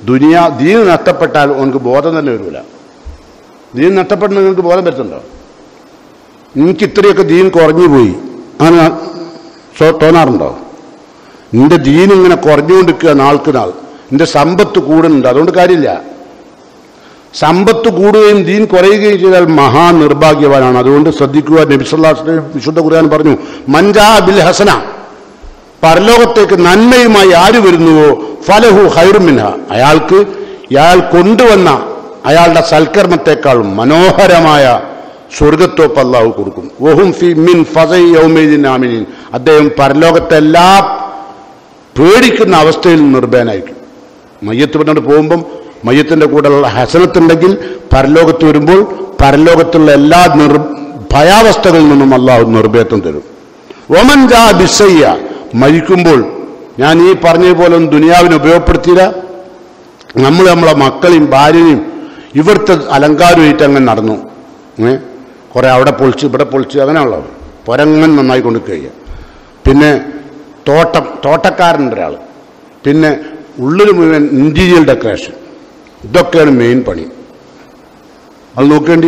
ദുനിയാ ദീൻ നഷ്ടപ്പെട്ടാൽ ഓനക്ക് ബോധം തന്നെ വരില്ല ദീൻ നഷ്ടപ്പെടുന്ന നിങ്ങൾക്ക് ബോധം വരുത്തുണ്ടോ എനിക്ക് ഇത്രയൊക്കെ ദീൻ കുറഞ്ഞു പോയി അങ്ങനെ സോ- തോന്നാറുണ്ടോ നിന്റെ ദീൻ ഇങ്ങനെ കുറഞ്ഞുകൊണ്ടിരിക്കുക നാൾക്ക് നാൾ നിന്റെ സമ്പത്ത് കൂടുന്നുണ്ട് അതുകൊണ്ട് കാര്യമില്ല സമ്പത്ത് കൂടുകയും ദീൻ കുറയുകയും ചെയ്താൽ മഹാനിർഭാഗ്യവാനാണ് അതുകൊണ്ട് ശ്രദ്ധിക്കുക നബിസ്വല്ലാസ് വിശുദ്ധ ഖുർആൻ പറഞ്ഞു മഞ്ചാ ബിൽ ഹസന പരലോകത്തേക്ക് നന്മയുമായി ആര് വരുന്നുവോ ഫലഹു ഹൈറുമിൻഹ അയാൾക്ക് അയാൾ കൊണ്ടുവന്ന അയാളുടെ സൽക്കർമ്മത്തെക്കാൾ മനോഹരമായ സ്വർഗത്തോപ്പ് അള്ളാഹു കൊടുക്കും ഓഹും ഫി മിൻ ഫസൈ യൗമൈദിൻ ആമിനീൻ അദ്ദേഹം പരലോകത്തെ എല്ലാ പേടിക്കുന്ന അവസ്ഥയിൽ നിർഭയനായിരിക്കും മയ്യത്ത് പറഞ്ഞിട്ട് പോകുമ്പം മയ്യത്തിൻ്റെ കൂടെയുള്ള ഹസനത്തുണ്ടെങ്കിൽ പരലോകത്ത് വരുമ്പോൾ പരലോകത്തുള്ള എല്ലാ നിർ ഭയാവസ്ഥകളിൽ നിന്നും അള്ളാഹു നിർഭയത്വം തരും ഒമൻ ജാ ബിസയ്യ മരിക്കുമ്പോൾ ഞാൻ ഈ പറഞ്ഞതുപോലെ ഒന്നും ദുനിയാവിനെ ഉപയോഗപ്പെടുത്തിയില്ല നമ്മൾ നമ്മളെ മക്കളെയും ഭാര്യയും ഇവിടുത്തെ അലങ്കാരമായിട്ട് അങ്ങനെ നടന്നു ഏ കുറെ അവിടെ പൊളിച്ച് ഇവിടെ പൊളിച്ച് അങ്ങനെയുള്ള പൊരങ്ങൻ നന്നായി കൊണ്ട് കഴിയുക പിന്നെ തോട്ടം തോട്ടക്കാരൻ്റെ ഒരാൾ പിന്നെ ഉള്ളിൽ മുഴുവൻ ഇൻറ്റീരിയൽ ഡെക്കറേഷൻ ഇതൊക്കെയാണ് മെയിൻ പണി അത് നോക്കേണ്ടി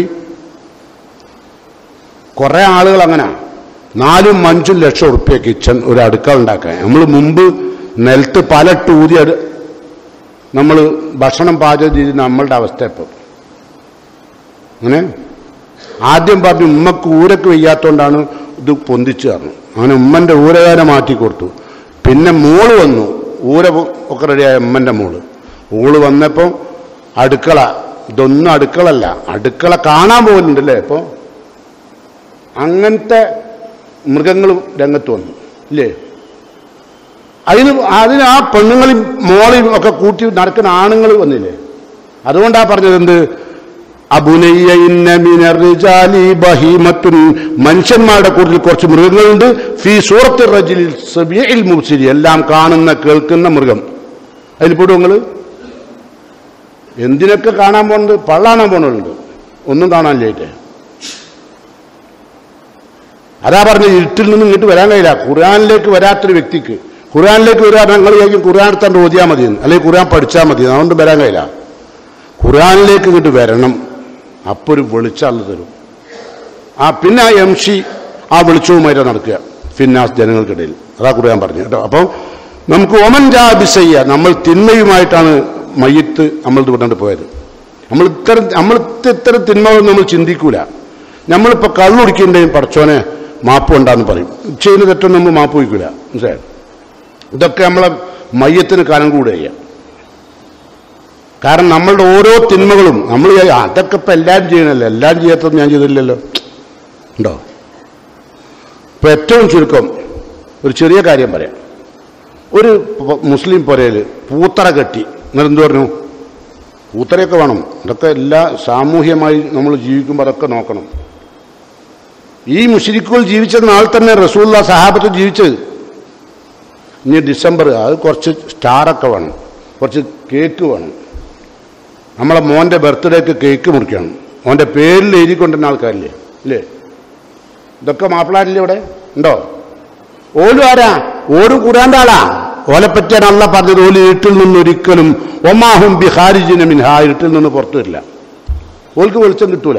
കുറേ ആളുകൾ അങ്ങനെ നാലും അഞ്ചും ലക്ഷം ഉറുപ്പ്യ കിച്ചൺ ഒരു അടുക്കള ഉണ്ടാക്കാൻ നമ്മൾ മുമ്പ് നിലത്ത് പല ടൂതി അടു നമ്മൾ ഭക്ഷണം പാചകം ചെയ്ത് നമ്മളുടെ അവസ്ഥ ഇപ്പം അങ്ങനെ ആദ്യം പറഞ്ഞു ഉമ്മക്ക് ഊരക്ക് വയ്യാത്തോണ്ടാണ് ഇത് പൊന്തിച്ചു തരണം അങ്ങനെ ഉമ്മൻ്റെ ഊരകാര മാറ്റി കൊടുത്തു പിന്നെ മോള് വന്നു ഊര ഒക്കെ റെഡിയായ ഉമ്മൻ്റെ മോള് ഓള് വന്നപ്പോൾ അടുക്കള ഇതൊന്നും അടുക്കളല്ല അടുക്കള കാണാൻ പോകുന്നുണ്ടല്ലേ ഇപ്പോൾ അങ്ങനത്തെ മൃഗങ്ങൾ രംഗത്ത് വന്നു ഇല്ലേ അതിന് അതിന് ആ പെണ്ണുങ്ങളും മോളെയും ഒക്കെ കൂട്ടി നടക്കുന്ന ആണുങ്ങൾ വന്നില്ലേ അതുകൊണ്ടാ പറഞ്ഞത് എന്ത് അബുനയ്യ ഇന്ന മിനർ റിജാലി ബഹീമത്തുൻ മനുഷ്യന്മാരുടെ കൂട്ടത്തിൽ കുറച്ച് മൃഗങ്ങളുണ്ട് ഫി സൂറത്ത് റജിൽ സബിയൽ മുബ്സിരി എല്ലാം കാണുന്ന കേൾക്കുന്ന മൃഗം അതിൽ പെടും നിങ്ങൾ എന്തിനൊക്കെ കാണാൻ പോകുന്നത് പള്ളാണാൻ പോകുന്നുണ്ട് ഒന്നും കാണാനില്ലായിട്ട് അതാ പറഞ്ഞ ഇരുട്ടിൽ നിന്ന് ഇങ്ങോട്ട് വരാൻ കഴിയില്ല ഖുർആാനിലേക്ക് വരാത്തൊരു വ്യക്തിക്ക് ഖുർആാനിലേക്ക് വരാൻ ഞങ്ങൾ ചോദിക്കും ഖുർആൻ എടുത്താണ്ട് ഓതിയാൽ മതി അല്ലെങ്കിൽ ഖുർആൻ പഠിച്ചാൽ മതി അതുകൊണ്ട് വരാൻ കഴിയില്ല ഖുർആാനിലേക്ക് ഇങ്ങോട്ട് വരണം അപ്പോൾ ഒരു വെളിച്ചാൾ തരും ആ പിന്നെ ആ എം ഷി ആ വെളിച്ചവുമായിട്ട് നടക്കുക ഫിന്നാസ് ജനങ്ങൾക്കിടയിൽ അതാ ഖുർആൻ പറഞ്ഞു കേട്ടോ അപ്പം നമുക്ക് ഒമൻ ജാ ബിസയ്യ നമ്മൾ തിന്മയുമായിട്ടാണ് മയ്യത്ത് നമ്മൾ വിട്ടുകൊണ്ട് പോയത് നമ്മൾ ഇത്തരം നമ്മൾ ഇത്തരം തിന്മകൾ നമ്മൾ ചിന്തിക്കൂല നമ്മളിപ്പോൾ കള്ളുടിക്കേണ്ടയും പടച്ചോനെ മാപ്പ് ഉണ്ടാന്ന് പറയും ചെയ്യുന്ന തെറ്റൊന്നും നമ്മൾ മാപ്പ് വയ്ക്കൂല മനസ്സിലായോ ഇതൊക്കെ നമ്മളെ മയ്യത്തിന് കാലം കൂടെ ചെയ്യാം കാരണം നമ്മളുടെ ഓരോ തിന്മകളും നമ്മൾ വിചാരിക്കും, അതൊക്കെ ഇപ്പം എല്ലാവരും ചെയ്യണല്ലോ എല്ലാവരും ചെയ്യാത്തത് ഞാൻ ചെയ്തില്ലല്ലോ ഉണ്ടോ ഇപ്പം ഏറ്റവും ചുരുക്കം ഒരു ചെറിയ കാര്യം പറയാം ഒരു പ- മുസ്ലിം പുരയിൽ പൂത്തറ കെട്ടി നിങ്ങൾ എന്ത് പറഞ്ഞു പൂത്തറയൊക്കെ വേണം ഇതൊക്കെ എല്ലാ സാമൂഹ്യമായി നമ്മൾ ജീവിക്കുമ്പോൾ അതൊക്കെ നോക്കണം ഈ മുഷരിക്കുകൾ ജീവിച്ച നാൾ തന്നെ റസൂല്ല സഹാബത്ത് ജീവിച്ചത് ഇനി ഡിസംബർ അത് കുറച്ച് സ്റ്റാറൊക്കെ വേണം കുറച്ച് കേക്ക് വേണം നമ്മളെ മോൻ്റെ ബർത്ത്ഡേക്ക് കേക്ക് മുറിക്കണം മോൻ്റെ പേരിൽ എഴുതിക്കൊണ്ടിരുന്ന ആൾക്കാരില്ലേ ഇല്ലേ ഇതൊക്കെ മാപ്പിളാരില്ലേ ഇവിടെ ഉണ്ടോ ഓലും ആരാ ഓരും ഖുറാന്റെ ആളാ ഓലെ പറ്റിയാണ് അല്ല പറഞ്ഞത് ഓല് ഇരുട്ടിൽ നിന്ന് ഒരിക്കലും ഒമാഹും ബിഹാരിജിന മിൻഹ ആ ഇരുട്ടിൽ നിന്ന് പുറത്തു വരില്ല ഓൽക്ക് വെളിച്ചം കിട്ടൂല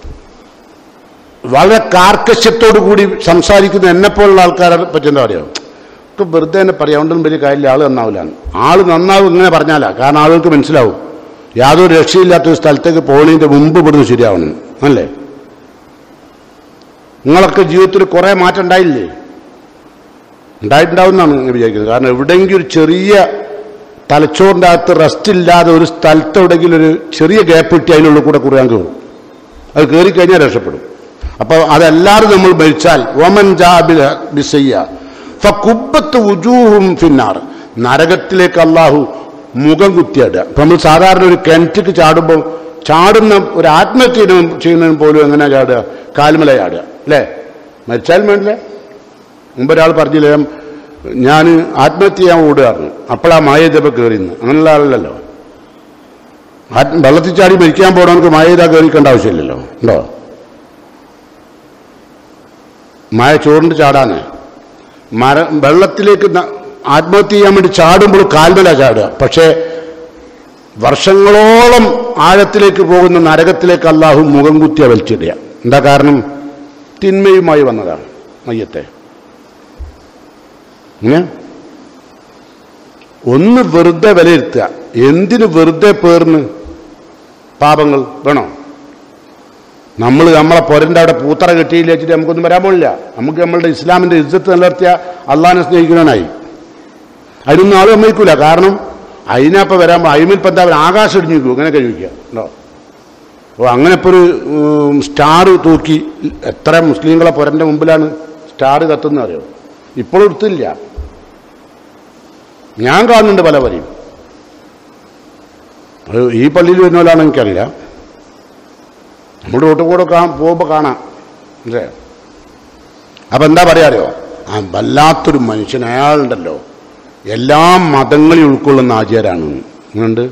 വളരെ കാർക്കശ്യത്തോടു കൂടി സംസാരിക്കുന്ന എന്നെപ്പോലുള്ള ആൾക്കാരെ പറ്റി എന്താ പറയുക ഒക്കെ വെറുതെ തന്നെ പറയാം അതുകൊണ്ടൊന്നും വലിയ കാര്യമില്ല ആൾ നന്നാവില്ല ആള് നന്നാവും ഇങ്ങനെ പറഞ്ഞാലാ കാരണം ആളുകൾക്ക് മനസ്സിലാവും യാതൊരു രക്ഷയില്ലാത്ത ഒരു സ്ഥലത്തേക്ക് പോകുന്നതിന്റെ മുമ്പ് ഇവിടുന്ന് ശരിയാവണം അല്ലേ നിങ്ങളൊക്കെ ജീവിതത്തിൽ കുറേ മാറ്റം ഉണ്ടായില്ലേ ഉണ്ടായിട്ടുണ്ടാവും എന്നാണ് ഞാൻ വിചാരിക്കുന്നത് കാരണം എവിടെയെങ്കിലും ഒരു ചെറിയ തലച്ചോറിൻ്റെ അകത്ത് റെസ്റ്റ് ഇല്ലാതെ ഒരു സ്ഥലത്ത് എവിടെയെങ്കിലും ഒരു ചെറിയ ഗ്യാപ്പ് കിട്ടി അതിനുള്ളിൽ കൂടെ കുറിയാൻ കയറും അത് കയറിക്കഴിഞ്ഞാൽ രക്ഷപ്പെടും അപ്പോൾ അതെല്ലാവരും നമ്മൾ മരിച്ചാൽ ഓമൻ ജാബില ബിസയ്യ ഫക്കുബത്ത് ഉജൂഹും ഫിന്നാർ നരകത്തിലേക്ക് അള്ളാഹു മുഖം കുത്തിയാടുക ഇപ്പം നമ്മൾ സാധാരണ ഒരു കിണറ്റിക്ക് ചാടുമ്പോൾ ചാടുന്ന ഒരു ആത്മഹത്യ ചെയ്യുന്ന- ചെയ്യുന്നതിന് പോലും എങ്ങനെ ചാടുക കാൽമല ചാടുക അല്ലേ മരിച്ചാലും വേണ്ടില്ലേ മുമ്പ് ഒരാൾ പറഞ്ഞില്ലേ ഞാൻ ആത്മഹത്യ ചെയ്യാൻ ഓടുകയായിരുന്നു അപ്പോഴാ മായതപ്പോൾ കയറിയെന്ന് അങ്ങനെയുള്ള ആളല്ലല്ലോ ആത്മ വെള്ളത്തിൽ ചാടി മരിക്കാൻ പോകണമെങ്കിൽ മായത കയറിക്കേണ്ട ആവശ്യമില്ലല്ലോ ഉണ്ടോ മായ ചോറിൻ്റെ ചാടാന് മര വെള്ളത്തിലേക്ക് ന- ആത്മഹത്യ ചെയ്യാൻ വേണ്ടി ചാടുമ്പോൾ കാൽമല ചാടുക പക്ഷേ വർഷങ്ങളോളം ആഴത്തിലേക്ക് പോകുന്ന നരകത്തിലേക്ക് അള്ളാഹു മുഖം കുത്തിയ വലിച്ചിടുക എന്താ കാരണം തിന്മയുമായി വന്നതാണ് മയ്യത്തെ ഇങ്ങനെ ഒന്ന് വെറുതെ വിലയിരുത്തുക എന്തിന് വെറുതെ പേർന്ന് പാപങ്ങൾ വേണോ നമ്മൾ നമ്മളെ പൊരൻ്റെ അവിടെ പൂത്തറ കെട്ടിയില്ല വെച്ചിട്ട് നമുക്കൊന്നും വരാൻ പോലില്ല നമുക്ക് നമ്മളുടെ ഇസ്ലാമിൻ്റെ ഇജ്ജത്ത് നിലനിർത്തിയ അള്ളാഹിനെ സ്നേഹിക്കാനായി അതിനൊന്നും ആൾ സമ്മതിക്കൂല കാരണം അതിനപ്പം വരാൻ അയിമിൽ ഇപ്പം എന്താ ആകാശം ഇടിഞ്ഞു നിൽക്കും അങ്ങനെ കഴിവിക്കുക ഉണ്ടോ അപ്പോൾ അങ്ങനെ ഇപ്പോൾ ഒരു ഉം, സ്റ്റാർ തൂക്കി എത്ര മുസ്ലിങ്ങളെ പൊരൻ്റെ മുമ്പിലാണ് സ്റ്റാർ കത്തുന്നത് അറിയോ ഇപ്പോഴും എടുത്തില്ല ഞാൻ കാണുന്നുണ്ട് പല വരെയും അത് ഈ പള്ളിയിൽ വരുന്നവരാണ് എനിക്കറിയില്ല നമ്മുടെ റോട്ടിൽ കൂടെ കാ പോകുമ്പോൾ കാണാം അല്ലേ അപ്പം എന്താ പറയാറിയോ ആ വല്ലാത്തൊരു മനുഷ്യൻ അയാളുണ്ടല്ലോ എല്ലാ മതങ്ങളെയും ഉൾക്കൊള്ളുന്ന ആചാരാണ് ഇങ്ങനുണ്ട്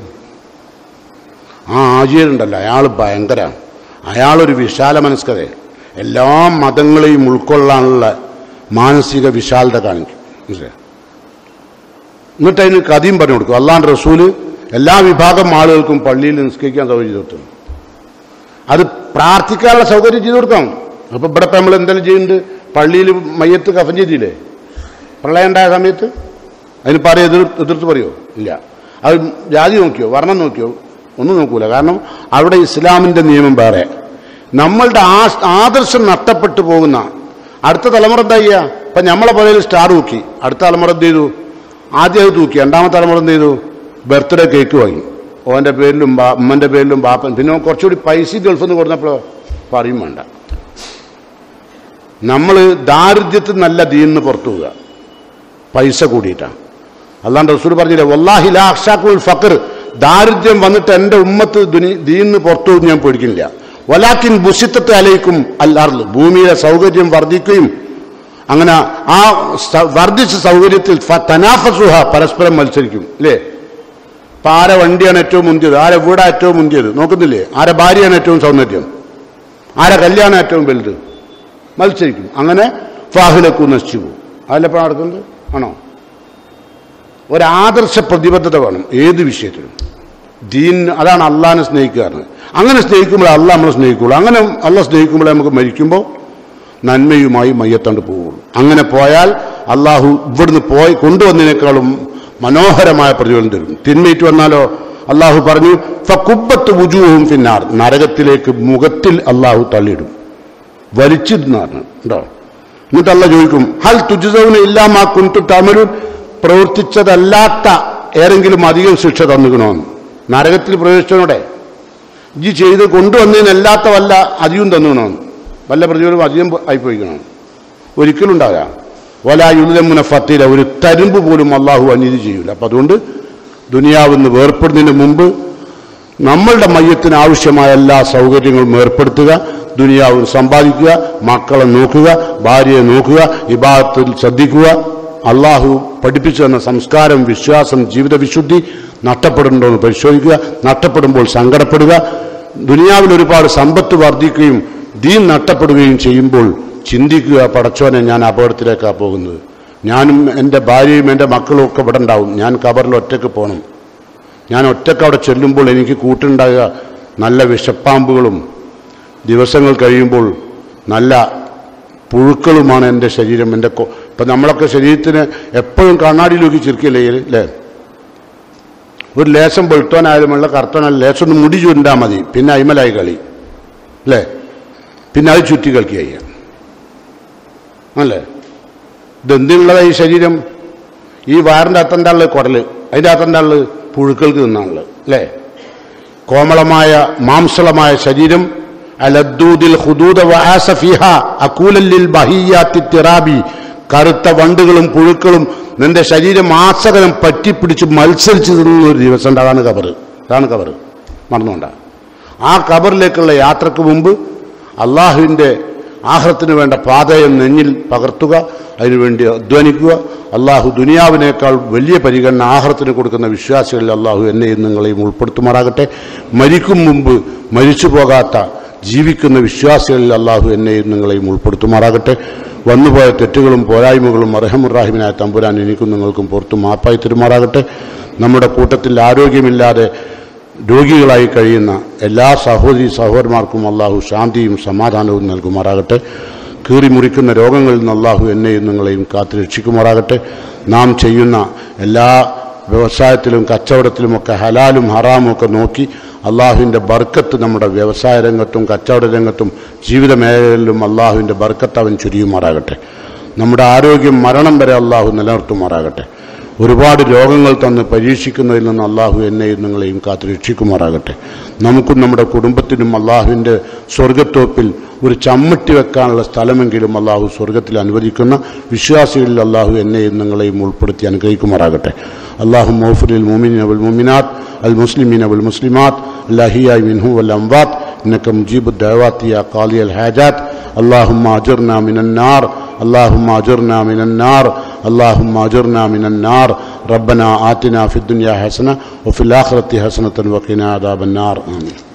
ആ ആചാരുണ്ടല്ലോ അയാൾ ഭയങ്കര അയാളൊരു വിശാല മനസ്കത എല്ലാ മതങ്ങളെയും ഉൾക്കൊള്ളാനുള്ള മാനസിക വിശാലത കാണിക്കും മനസ്സിലായോ എന്നിട്ട് അതിന് കഥയും പറഞ്ഞു കൊടുക്കും അള്ളാൻ റസൂല് എല്ലാ വിഭാഗം ആളുകൾക്കും പള്ളിയിൽ നിസ്കരിക്കാൻ സൗകര്യം ചെയ്തു കൊടുത്തു അത് പ്രാർത്ഥിക്കാനുള്ള സൗകര്യം ചെയ്തു കൊടുക്കാം അപ്പൊ ഇവിടെ ഇപ്പം നമ്മൾ എന്തെങ്കിലും ചെയ്യുന്നുണ്ട് പള്ളിയിൽ മയ്യത്ത് കഫൻ ചെയ്തില്ലേ പ്രളയം ഉണ്ടായ സമയത്ത് അതിന് പറയും എതിർ എതിർത്ത് പറയുമോ ഇല്ല അത് ജാതി നോക്കിയോ വർണ്ണം നോക്കിയോ ഒന്നും നോക്കൂല കാരണം അവിടെ ഇസ്ലാമിൻ്റെ നിയമം വേറെ നമ്മളുടെ ആ ആദർശം നഷ്ടപ്പെട്ടു പോകുന്ന അടുത്ത തലമുറ എന്താ ചെയ്യുക ഇപ്പം നമ്മളെ പുഴയിൽ സ്റ്റാർ തൂക്കി അടുത്ത തലമുറ എന്ത് ചെയ്തു ആദ്യം അത് തൂക്കി രണ്ടാമത്തെ തലമുറ എന്ത് ചെയ്തു ബർത്ത്ഡേ കേക്ക് വാങ്ങി ഓൻ്റെ പേരിലും ബാ ഉമ്മൻ്റെ പേരിലും ബാപ്പൻ പിന്നെ ഓൻ കുറച്ചുകൂടി പൈസ ഗൾഫിൽ നിന്ന് കൊടുത്തപ്പോഴോ പറയും വേണ്ട നമ്മൾ ദാരിദ്ര്യത്തിൽ നല്ല ദീനിന്ന് പുറത്തു പോവുക പൈസ കൂടിയിട്ടാണ് അല്ലാണ്ട് റസൂൽ പറഞ്ഞില്ലേ വല്ലാഹി ലാ അക്ഷാക്കുൽ ഫക്കർ ദാരിദ്ര്യം വന്നിട്ട് എൻ്റെ ഉമ്മത്ത് ദുനി ദീനിന്ന് പുറത്തു പോകും ഞാൻ പേടിക്കില്ല വലാക്കിൻ ബുസിത്തത്തെ അലയിക്കും അല്ലാർന്ന് ഭൂമിയിലെ സൗകര്യം വർദ്ധിക്കുകയും അങ്ങനെ ആ സ- വർദ്ധിച്ച സൗകര്യത്തിൽ ഫ- തനാഫസുഹ പരസ്പരം മത്സരിക്കും അല്ലേ ഇപ്പൊ ആരെ വണ്ടിയാണ് ഏറ്റവും മുന്തിയത് ആരെ വീടാ ഏറ്റവും മുന്തിയത് നോക്കുന്നില്ലേ ആരെ ഭാര്യയാണ് ഏറ്റവും സൗന്ദര്യം ആരെ കല്യാണം ഏറ്റവും വലുത് മത്സരിക്കും അങ്ങനെ ഫാഹിലക്കു നശിച്ചു പോകും അതിലെപ്പോൾ നടക്കുന്നത് ആണോ ഒരാദർശ പ്രതിബദ്ധത വേണം ഏത് വിഷയത്തിലും ദീൻ അതാണ് അള്ളാഹിനെ സ്നേഹിക്കുക എന്ന്. അങ്ങനെ സ്നേഹിക്കുമ്പോൾ അള്ളാഹ് നമ്മളെ സ്നേഹിക്കുള്ളൂ അങ്ങനെ അള്ളാഹ് സ്നേഹിക്കുമ്പോൾ നമുക്ക് മരിക്കുമ്പോൾ നന്മയുമായി മയ്യത്തണ്ട് പോവുള്ളൂ അങ്ങനെ പോയാൽ അള്ളാഹു ഇവിടുന്ന് പോയി കൊണ്ടുവന്നതിനേക്കാളും മനോഹരമായ പ്രതിഫലം തരും തിന്മയിട്ട് വന്നാലോ അള്ളാഹു പറഞ്ഞു ഫക്കുബത്ത് വുജൂഹും പിന്നാർ നരകത്തിലേക്ക് മുഖത്തിൽ അള്ളാഹു തള്ളിയിടും വലിച്ചിരുന്നാണ് ഉണ്ടോ എന്നിട്ട് അല്ല ചോദിക്കും ഹൽ തുജിതവിന് ഇല്ലാമാ കുന്തു തമരു പ്രവർത്തിച്ചതല്ലാത്ത ഏതെങ്കിലും അധികം ശിക്ഷ തന്നുകണമെന്ന് നരകത്തിൽ പ്രവേശിച്ചവനോടെ ഇജി ചെയ്ത് കൊണ്ടുവന്നതിനല്ലാത്ത വല്ല അധികം തന്നുകണമെന്ന് വല്ല പ്രതിഫലം അധികം ആയിപ്പോയിക്കണം ഒരിക്കലും ഉണ്ടാകാം വല യുദ്ധമുന ഫത്തില ഒരു തരുമ്പ് പോലും അള്ളാഹു അനീതി ചെയ്യൂല അപ്പം അതുകൊണ്ട് ദുനിയാവിന്ന് വേർപ്പെടുന്നതിന് മുമ്പ് നമ്മളുടെ മയ്യത്തിന് ആവശ്യമായ എല്ലാ സൗകര്യങ്ങളും ഏർപ്പെടുത്തുക ദുനിയാവ് സമ്പാദിക്കുക മക്കളെ നോക്കുക ഭാര്യയെ നോക്കുക വിഭാഗത്തിൽ ശ്രദ്ധിക്കുക അള്ളാഹു പഠിപ്പിച്ചു തന്ന സംസ്കാരം വിശ്വാസം ജീവിത വിശുദ്ധി നഷ്ടപ്പെടുന്നുണ്ടോ എന്ന് പരിശോധിക്കുക നഷ്ടപ്പെടുമ്പോൾ സങ്കടപ്പെടുക ദുനിയാവിൽ ഒരുപാട് സമ്പത്ത് വർദ്ധിക്കുകയും ദീൻ നഷ്ടപ്പെടുകയും ചെയ്യുമ്പോൾ ചിന്തിക്കുക പടച്ചോനെ ഞാൻ അപകടത്തിലേക്കാണ് പോകുന്നത് ഞാനും എൻ്റെ ഭാര്യയും എൻ്റെ മക്കളും ഒക്കെ ഇവിടെ ഉണ്ടാവും ഞാൻ കബറിൽ ഒറ്റയ്ക്ക് പോകണം ഞാൻ ഒറ്റയ്ക്ക് അവിടെ ചെല്ലുമ്പോൾ എനിക്ക് കൂട്ടുണ്ടാകുക നല്ല വിഷപ്പാമ്പുകളും ദിവസങ്ങൾ കഴിയുമ്പോൾ നല്ല പുഴുക്കളുമാണ് എൻ്റെ ശരീരം എൻ്റെ കൊ- ഇപ്പം നമ്മളൊക്കെ ശരീരത്തിന് എപ്പോഴും കണ്ണാടി നോക്കി ചിരിക്കില്ലേ അല്ലേ ഒരു ലേശം വെളുത്തോനായാലും വെള്ള കറുത്തോനായാലും ലേശം ഒന്ന് മുടി ചുരുണ്ടാൽ മതി പിന്നെ അയിമലായി കളി അല്ലേ പിന്നെ അത് ചുറ്റി കളിക്കുക അല്ലേ ഇതെന്തിനുള്ളതാ ഈ ശരീരം ഈ വയറിൻ്റെ അകത്തെന്താ ഉള്ളത് കുടല് അതിൻ്റെ അകത്തെന്താ ഉള്ളത് പുഴുക്കൾക്ക് തിന്നാനുള്ളത് അല്ലേ കോമളമായ മാംസളമായ ശരീരം അലദ്ദൂദിൽ ഹുദൂദ വആസ ഫിഹ അകൂലല്ലിൽ ബഹിയാത്തി തിറാബി കറുത്ത വണ്ടുകളും പുഴുക്കളും നിന്റെ ശരീരം ആസകലം പറ്റിപ്പിടിച്ച് മത്സരിച്ച് തിന്നുന്ന ഒരു ദിവസം ഉണ്ട് അതാണ് കബറ് അതാണ് കബറ് മറന്നുകൊണ്ട ആ കബറിലേക്കുള്ള യാത്രക്ക് മുമ്പ് അള്ളാഹുവിൻ്റെ ആഹ്റത്തിന് വേണ്ട പാതയം നെഞ്ഞിൽ പകർത്തുക അതിനുവേണ്ടി അധ്വാനിക്കുക അള്ളാഹു ദുനിയാവിനേക്കാൾ വലിയ പരിഗണന ആഹ്റത്തിന് കൊടുക്കുന്ന വിശ്വാസികളിൽ അള്ളാഹു എന്നെയും നിങ്ങളെയും ഉൾപ്പെടുത്തുമാറാകട്ടെ മരിക്കും മുമ്പ് മരിച്ചു പോകാത്ത ജീവിക്കുന്ന വിശ്വാസികളിൽ അള്ളാഹു എന്നെയും നിങ്ങളെയും ഉൾപ്പെടുത്തുമാറാകട്ടെ വന്നുപോയ തെറ്റുകളും പോരായ്മകളും അർഹമുറാഹിമിനായ തമ്പുരാൻ എനിക്കും നിങ്ങൾക്കും പുറത്തു മാപ്പായി തരുമാറാകട്ടെ നമ്മുടെ കൂട്ടത്തിൽ ആരോഗ്യമില്ലാതെ രോഗികളായി കഴിയുന്ന എല്ലാ സഹോദരി സഹോദരന്മാർക്കും അള്ളാഹു ശാന്തിയും സമാധാനവും നൽകുമാറാകട്ടെ കീറി മുറിക്കുന്ന രോഗങ്ങളിൽ നിന്ന് അള്ളാഹു എന്നെയും നിങ്ങളെയും കാത്തു രക്ഷിക്കുമാറാകട്ടെ നാം ചെയ്യുന്ന എല്ലാ വ്യവസായത്തിലും കച്ചവടത്തിലുമൊക്കെ ഹലാലും ഹറാമും ഒക്കെ നോക്കി അള്ളാഹുവിൻ്റെ ബർക്കത്ത് നമ്മുടെ വ്യവസായ രംഗത്തും കച്ചവട രംഗത്തും ജീവിത മേഖലകളിലും അള്ളാഹുവിൻ്റെ ബർക്കത്ത് അവൻ ചുരിയുമാറാകട്ടെ നമ്മുടെ ആരോഗ്യം മരണം വരെ അള്ളാഹു നിലനിർത്തുമാറാകട്ടെ ഒരുപാട് രോഗങ്ങൾ തന്ന് പരീക്ഷിക്കുന്നതിൽ നിന്ന് അള്ളാഹു എന്നെയും നിങ്ങളെയും കാത്തു രക്ഷിക്കുമാറാകട്ടെ നമുക്കും നമ്മുടെ കുടുംബത്തിനും അള്ളാഹുവിൻ്റെ സ്വർഗത്തോപ്പിൽ ഒരു ചമ്മട്ടി വെക്കാനുള്ള സ്ഥലമെങ്കിലും അള്ളാഹു സ്വർഗത്തിൽ അനുവദിക്കുന്ന വിശ്വാസികളിൽ അള്ളാഹു എന്നെയും നിങ്ങളെയും ഉൾപ്പെടുത്തി അനുഗ്രഹിക്കുമാറാകട്ടെ അള്ളാഹു മോഫുലിൽ മുമിൻ അവൽ മുമിനാത്ത് അൽ മുസ്ലിമീൻ അവൽ മുസ്ലിമാത്ത് അല്ലാഹിയായി മിൻഹു വൽ അംവാത്ത് إنك مجيب الدعوات يا قاضي الحاجات اللهم أجرنا من النار اللهم أجرنا من النار اللهم أجرنا من النار ربنا آتنا في الدنيا حسنة وفي الآخرة حسنة وقنا عذاب النار آمين